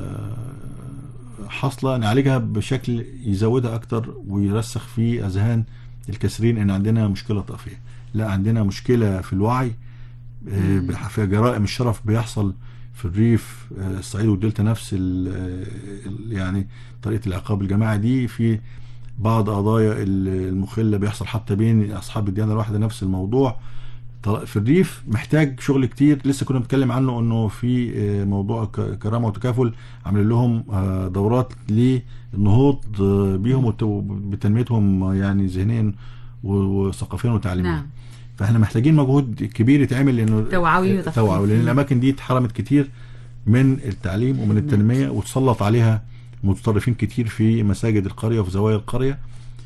حاصله نعالجها بشكل يزودها اكتر ويرسخ في اذهان الكثيرين ان عندنا مشكله طائفيه لا عندنا مشكله في الوعي آه، بح- في جرائم الشرف بيحصل في الريف آه، الصعيد والدلتا نفس ال- آه، ال- يعني طريقه العقاب الجماعي دي في بعض قضايا ال- المخله بيحصل حتى بين اصحاب الديانه الواحده نفس الموضوع طل- في الريف محتاج شغل كتير لسه كنا بنتكلم عنه انه في آه، موضوع ك- كرامه وتكافل عاملين لهم آه، دورات للنهوض آه، بيهم وت- بتنميتهم آه، يعني ذهنيا و- وثقافيا وتعليميا نعم فاحنا محتاجين مجهود كبير يتعمل لانه توعوي وتثقيف. توعوي لان الاماكن دي اتحرمت كتير من التعليم ومن التنميه وتسلط عليها متطرفين كتير في مساجد القريه وفي زوايا القريه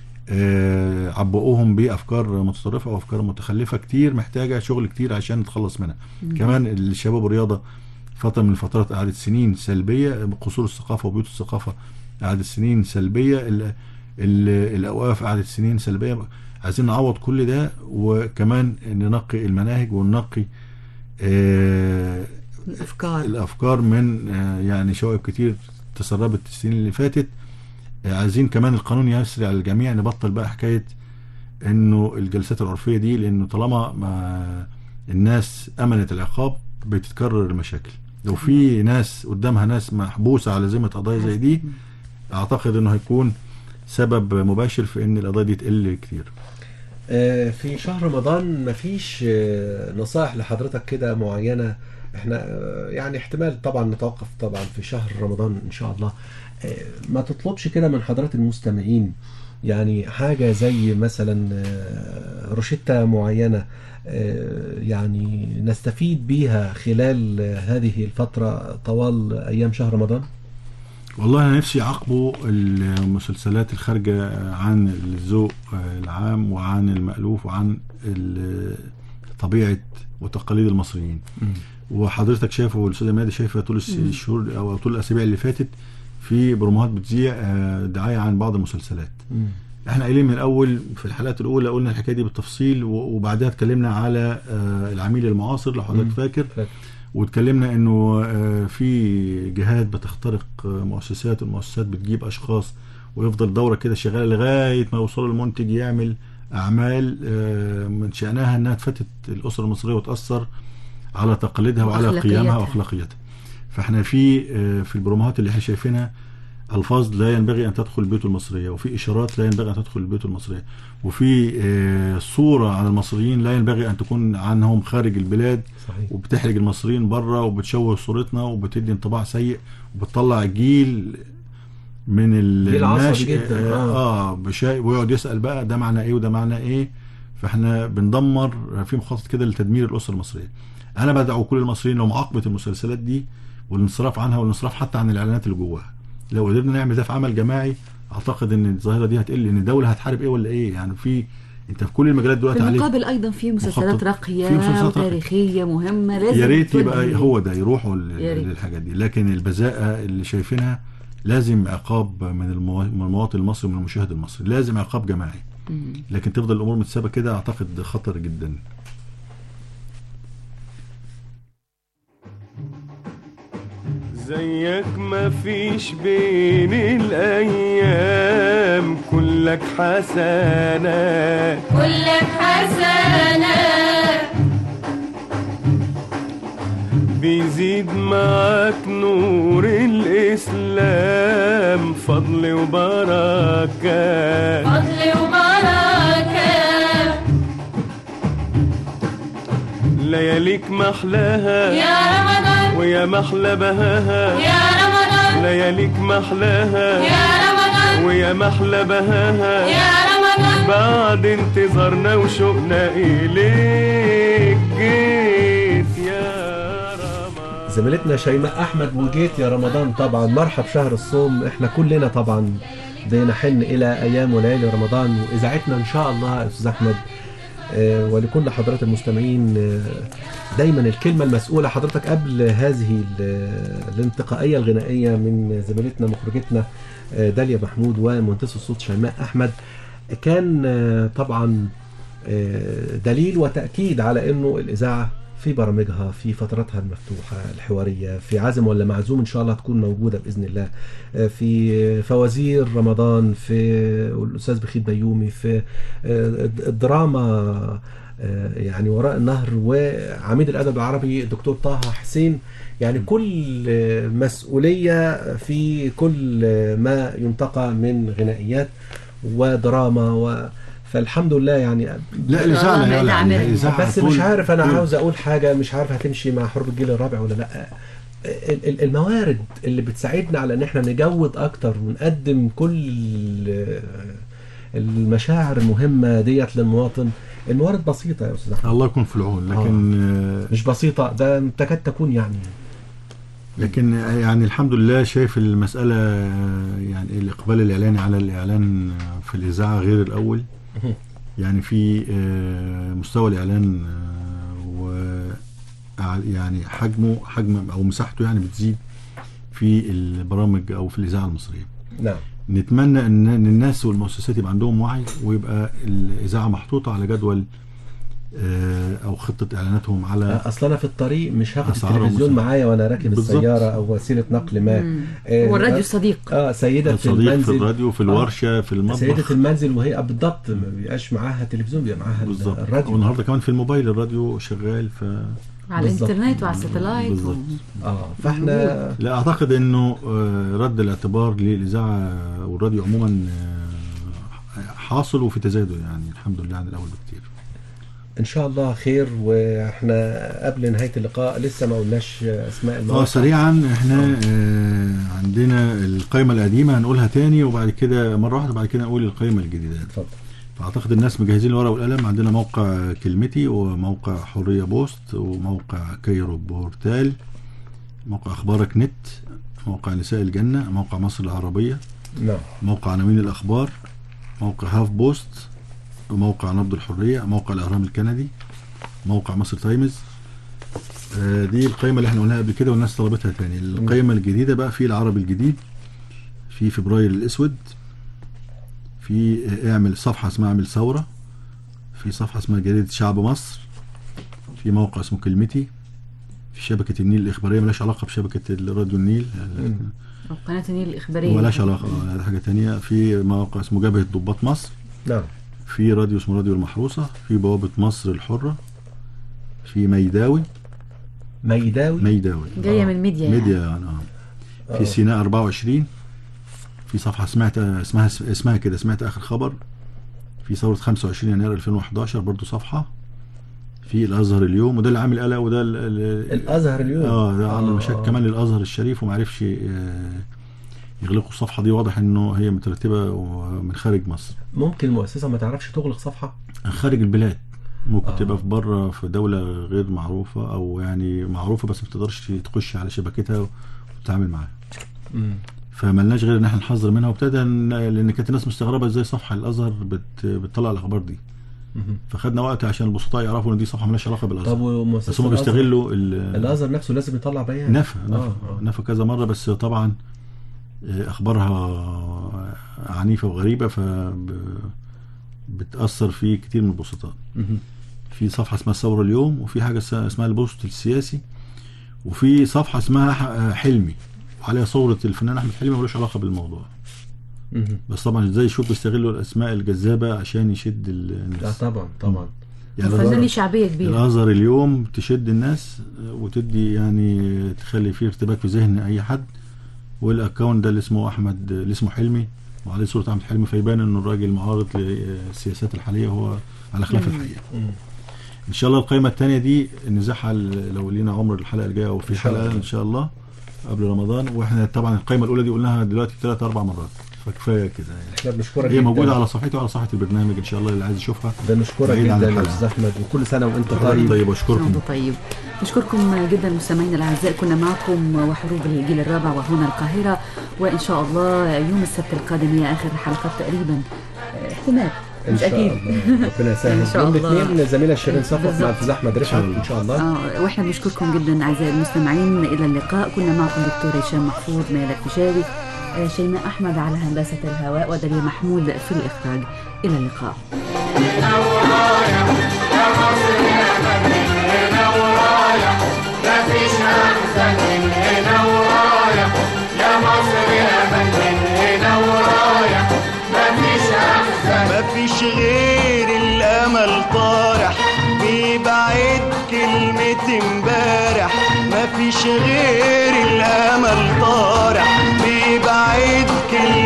آه، عبؤوهم بافكار متطرفه وافكار متخلفه كتير محتاجه شغل كتير عشان نتخلص منها كمان الشباب والرياضه فتره من الفترات قعدت سنين سلبيه قصور الثقافه وبيوت الثقافه قعدت سنين سلبيه ال ال الاوقاف قعدت سنين سلبيه عايزين نعوض كل ده وكمان ننقي المناهج وننقي آه الافكار الافكار من آه، يعني شوائب كتير تسربت السنين اللي فاتت آه، عايزين كمان القانون يسري على الجميع نبطل بقى حكايه انه الجلسات العرفيه دي لانه طالما ما الناس امنت العقاب بتتكرر المشاكل لو في ناس قدامها ناس محبوسه على ذمه قضايا زي دي اعتقد انه هيكون سبب مباشر في ان القضايا دي تقل كتير آه، في شهر رمضان مفيش آه، نصائح لحضرتك كده معينة احنا آه، يعني احتمال طبعا نتوقف طبعا في شهر رمضان ان شاء الله آه، ما تطلبش كده من حضرات المستمعين يعني حاجة زي مثلا آه، روشتة معينة آه، يعني نستفيد بيها خلال آه، هذه الفترة طوال أيام شهر رمضان والله انا نفسي يعاقبوا المسلسلات الخارجه عن الذوق العام وعن المألوف وعن ال- طبيعه وتقاليد المصريين وحضرتك شايفه والاستاذه مادي شايفه طول الس- الشهور او طول الاسابيع اللي فاتت في بروموهات بتذيع آه، دعايه عن بعض المسلسلات احنا قايلين من الاول في الحلقات الاولى قلنا الحكايه دي بالتفصيل و- وبعدها اتكلمنا على آه، العميل المعاصر لو حضرتك فاكر فاكر. واتكلمنا انه آه، في جهات بتخترق آه، مؤسسات والمؤسسات بتجيب اشخاص ويفضل دوره كده شغاله لغايه ما يوصلوا المنتج يعمل اعمال آه، من شانها انها تفتت الاسره المصريه وتاثر على تقاليدها وعلى وأخلاقياتها. قيمها واخلاقياتها فاحنا في آه، في البروموهات اللي احنا شايفينها الفاظ لا ينبغي ان تدخل البيوت المصريه وفي اشارات لا ينبغي ان تدخل البيوت المصريه وفي آه، صوره عن المصريين لا ينبغي ان تكون عنهم خارج البلاد صحيح وبتحرج المصريين بره وبتشوه صورتنا وبتدي انطباع سيء وبتطلع جيل من ال- جيل عصبي الناشئ جدا، اه, آه. آه بشيء ويقعد يسال بقى ده معنى ايه وده معنى ايه فاحنا بندمر في مخطط كده لتدمير الاسره المصريه انا بدعو كل المصريين لمعاقبه المسلسلات دي والانصراف عنها والانصراف حتى عن الاعلانات اللي جواها لو قدرنا نعمل ده في عمل جماعي اعتقد ان الظاهره دي هتقل ان الدوله هتحارب ايه ولا ايه يعني في انت في كل المجالات في دلوقتي عليك المقابل ايضا في مسلسلات مخطط. راقيه في مسلسلات راقية. وتاريخيه مهمه لازم يا ريت تودي- يبقى هو ده يروحوا ل- يا ريت. للحاجات دي لكن البذاءه اللي شايفينها لازم عقاب من الموا- من المواطن المصري ومن المشاهد المصري لازم عقاب جماعي مم. لكن تفضل الامور متسابه كده اعتقد خطر جدا زيك ما فيش بين الايام كلك حسنات كلك حسنة بيزيد معاك نور الإسلام فضل وبركات فضل وبركة لياليك محلاها يا رمضان ويا محلى بهاها يا رمضان لياليك محلاها يا رمضان ويا محلى بهاها يا رمضان بعد انتظارنا وشوقنا إليك جيت يا رمضان زميلتنا شيماء احمد وجيت يا رمضان طبعا مرحب شهر الصوم احنا كلنا طبعا بنحن الى ايام وليالي رمضان واذاعتنا ان شاء الله يا استاذ احمد آه، ولكل حضرات المستمعين آه، دايما الكلمه المسؤوله حضرتك قبل هذه ال- الانتقائيه الغنائيه من زميلتنا مخرجتنا آه، داليا محمود ومهندس الصوت شيماء احمد كان آه، طبعا آه، دليل وتاكيد على انه الاذاعه في برامجها في فتراتها المفتوحه الحواريه في عزم ولا معزوم ان شاء الله تكون موجوده باذن الله آه، في فوازير رمضان في الاستاذ بخيت بيومي في آه، الدراما آه، يعني وراء النهر وعميد الادب العربي الدكتور طه حسين يعني كل آه، مسؤوليه في كل آه، ما ينتقى من غنائيات ودراما و فالحمد لله يعني لا الإذاعة الله لا ما يعلى يعمل. عليها الإذاعة بس طول- مش عارف انا طول- عاوز اقول حاجه مش عارف هتمشي مع حروب الجيل الرابع ولا لا ال- ال- الموارد اللي بتساعدنا على ان احنا نجود اكتر ونقدم كل آه، المشاعر المهمه ديت للمواطن الموارد بسيطه يا استاذ احمد الله يكون في العون لكن آه. مش بسيطه ده تكاد تكون يعني لكن يعني الحمد لله شايف المسألة آه، يعني الإقبال الإعلاني على الإعلان آه، في الإذاعة غير الأول يعني في آه، مستوى الإعلان آه، و ع- يعني حجمه حجم أو مساحته يعني بتزيد في البرامج أو في الإذاعة المصرية نعم نتمنى ان إن الناس والمؤسسات يبقى عندهم وعي ويبقى الاذاعه محطوطه على جدول آه، او خطه اعلاناتهم على اصل انا في الطريق مش هاخد أسعارهم التلفزيون مثلاً. معايا وانا راكب بالظبط. السياره او وسيله نقل ما مم. آه، هو الراديو صديق اه سيده صديق في المنزل الراديو في آه. الورشه في سيدة المطبخ المنزل وهي آه، بالضبط ما بيبقاش معاها تلفزيون بيبقى معاها بالظبط الراديو والنهارده كمان في الموبايل الراديو شغال ف على بالظبط. الانترنت وعلى الساتلايت بالظبط. و... اه فاحنا لا اعتقد انه آه، رد الاعتبار للاذاعه والراديو عموما آه، حاصل وفي تزايد يعني الحمد لله عن الاول بكتير ان شاء الله خير واحنا قبل نهايه اللقاء لسه ما قلناش اسماء اه المواقع سريعا احنا آه عندنا القائمه القديمه هنقولها تاني وبعد كده مره واحده بعد كده نقول القائمه الجديده اتفضل فاعتقد الناس مجهزين الورقه والقلم عندنا موقع كلمتي وموقع حريه بوست وموقع كايرو بورتال موقع اخبارك نت موقع نساء الجنه موقع مصر العربيه نعم موقع عناوين الاخبار موقع هاف بوست وموقع نبض الحريه موقع الاهرام الكندي موقع مصر تايمز آه، دي القائمه اللي احنا قلناها قبل كده والناس طلبتها تاني القائمه الجديده بقى في العربي الجديد في فبراير الاسود في آه، اعمل صفحه اسمها اعمل ثوره في صفحه اسمها جريده شعب مصر في موقع اسمه كلمتي في شبكه النيل الاخباريه ملهاش علاقه بشبكه الراديو النيل أو قناة النيل الإخبارية ملهاش علاقه آه، ده حاجه تانية في موقع اسمه جبهه ضباط مصر نعم في راديو اسمه راديو المحروسه في بوابه مصر الحره في ميداوي ميداوي ميداوي جاية من ميديا يعني. ميديا يعني اه في سيناء 24 في صفحه سمعت اسمها اسمها كده سمعت اخر خبر في ثوره 25 يناير 2011 برضو صفحه في الازهر اليوم وده اللي عامل قلق وده ال- ال- الازهر اليوم اه ده عامل آه. مشاكل كمان للازهر الشريف وما عرفش آه، يغلقوا الصفحه دي واضح انه هي مترتبه من خارج مصر ممكن المؤسسه ما تعرفش تغلق صفحه خارج البلاد ممكن آه. تبقى في بره في دوله غير معروفه او يعني معروفه بس ما تقدرش تخش على شبكتها وتتعامل معاها فملناش غير ان احنا نحذر منها وابتدى ن- لان كانت الناس مستغربه ازاي صفحه الازهر بت بتطلع الاخبار دي مهم. فخدنا وقت عشان البسطاء يعرفوا ان دي صفحه مالهاش علاقه طب بالازهر ومؤسسه بس هم الأزهر- بيستغلوا ال- الازهر نفسه لازم يطلع بيان نفى آه، نفى آه. نفى كذا مره بس طبعا آه، اخبارها عنيفه وغريبه ف بتاثر في كتير من البسطاء مهم. في صفحه اسمها الثوره اليوم وفي حاجه اس- اسمها البوست السياسي وفي صفحه اسمها ح- حلمي وعليها صوره الفنان احمد حلمي ملوش علاقه بالموضوع مهم. بس طبعا ازاي يشوف بيستغلوا الاسماء الجذابه عشان يشد ال- لا الناس طبعا طبعا فنان ليه شعبيه كبيره الازهر اليوم تشد الناس وتدي يعني تخلي فيه ارتباك في ذهن اي حد والاكونت ده اللي اسمه احمد اللي اسمه حلمي وعليه صوره احمد حلمي فيبان انه الراجل معارض للسياسات الحاليه وهو على خلاف مم. الحقيقه ان شاء الله القائمه الثانيه دي نزعها ال- لو لينا عمر الحلقه الجايه او في إن شاء حلقه الله. ان شاء الله قبل رمضان واحنا طبعا القائمه الاولى دي قلناها دلوقتي ثلاث اربع مرات فكفايه كده يعني احنا بنشكرك هي جداً. موجوده على صفحتي وعلى صفحه البرنامج ان شاء الله اللي عايز يشوفها بنشكرك بعيد عن جدا يا الحلقة. استاذ احمد وكل سنه وانت طيب طيب طيب واشكركم وانتم طيب نشكركم جدا مستمعينا الاعزاء كنا معكم وحروب الجيل الرابع وهنا القاهره وان شاء الله يوم السبت القادم هي اخر الحلقات تقريبا اه، احتمال ان مش شاء اكيد الله ربنا يسهل إن شاء يوم الله. الاثنين زميله شيرين صفوت مع بالظبط. الاستاذ احمد رفعت ان شاء الله آه واحنا بنشكركم جدا اعزائي المستمعين الى اللقاء كنا معكم دكتور هشام محفوظ مالك فيشاوي آه، شيماء احمد على هندسه الهواء ودليل محمود في الاخراج الى اللقاء مفيش أحسن من هنا ورايح يا مصر يا من من هنا ورايح مفيش أحسن مفيش غير الامل طارح بيبعد كلمة امبارح مفيش غير الامل طارح بيبعد كلمة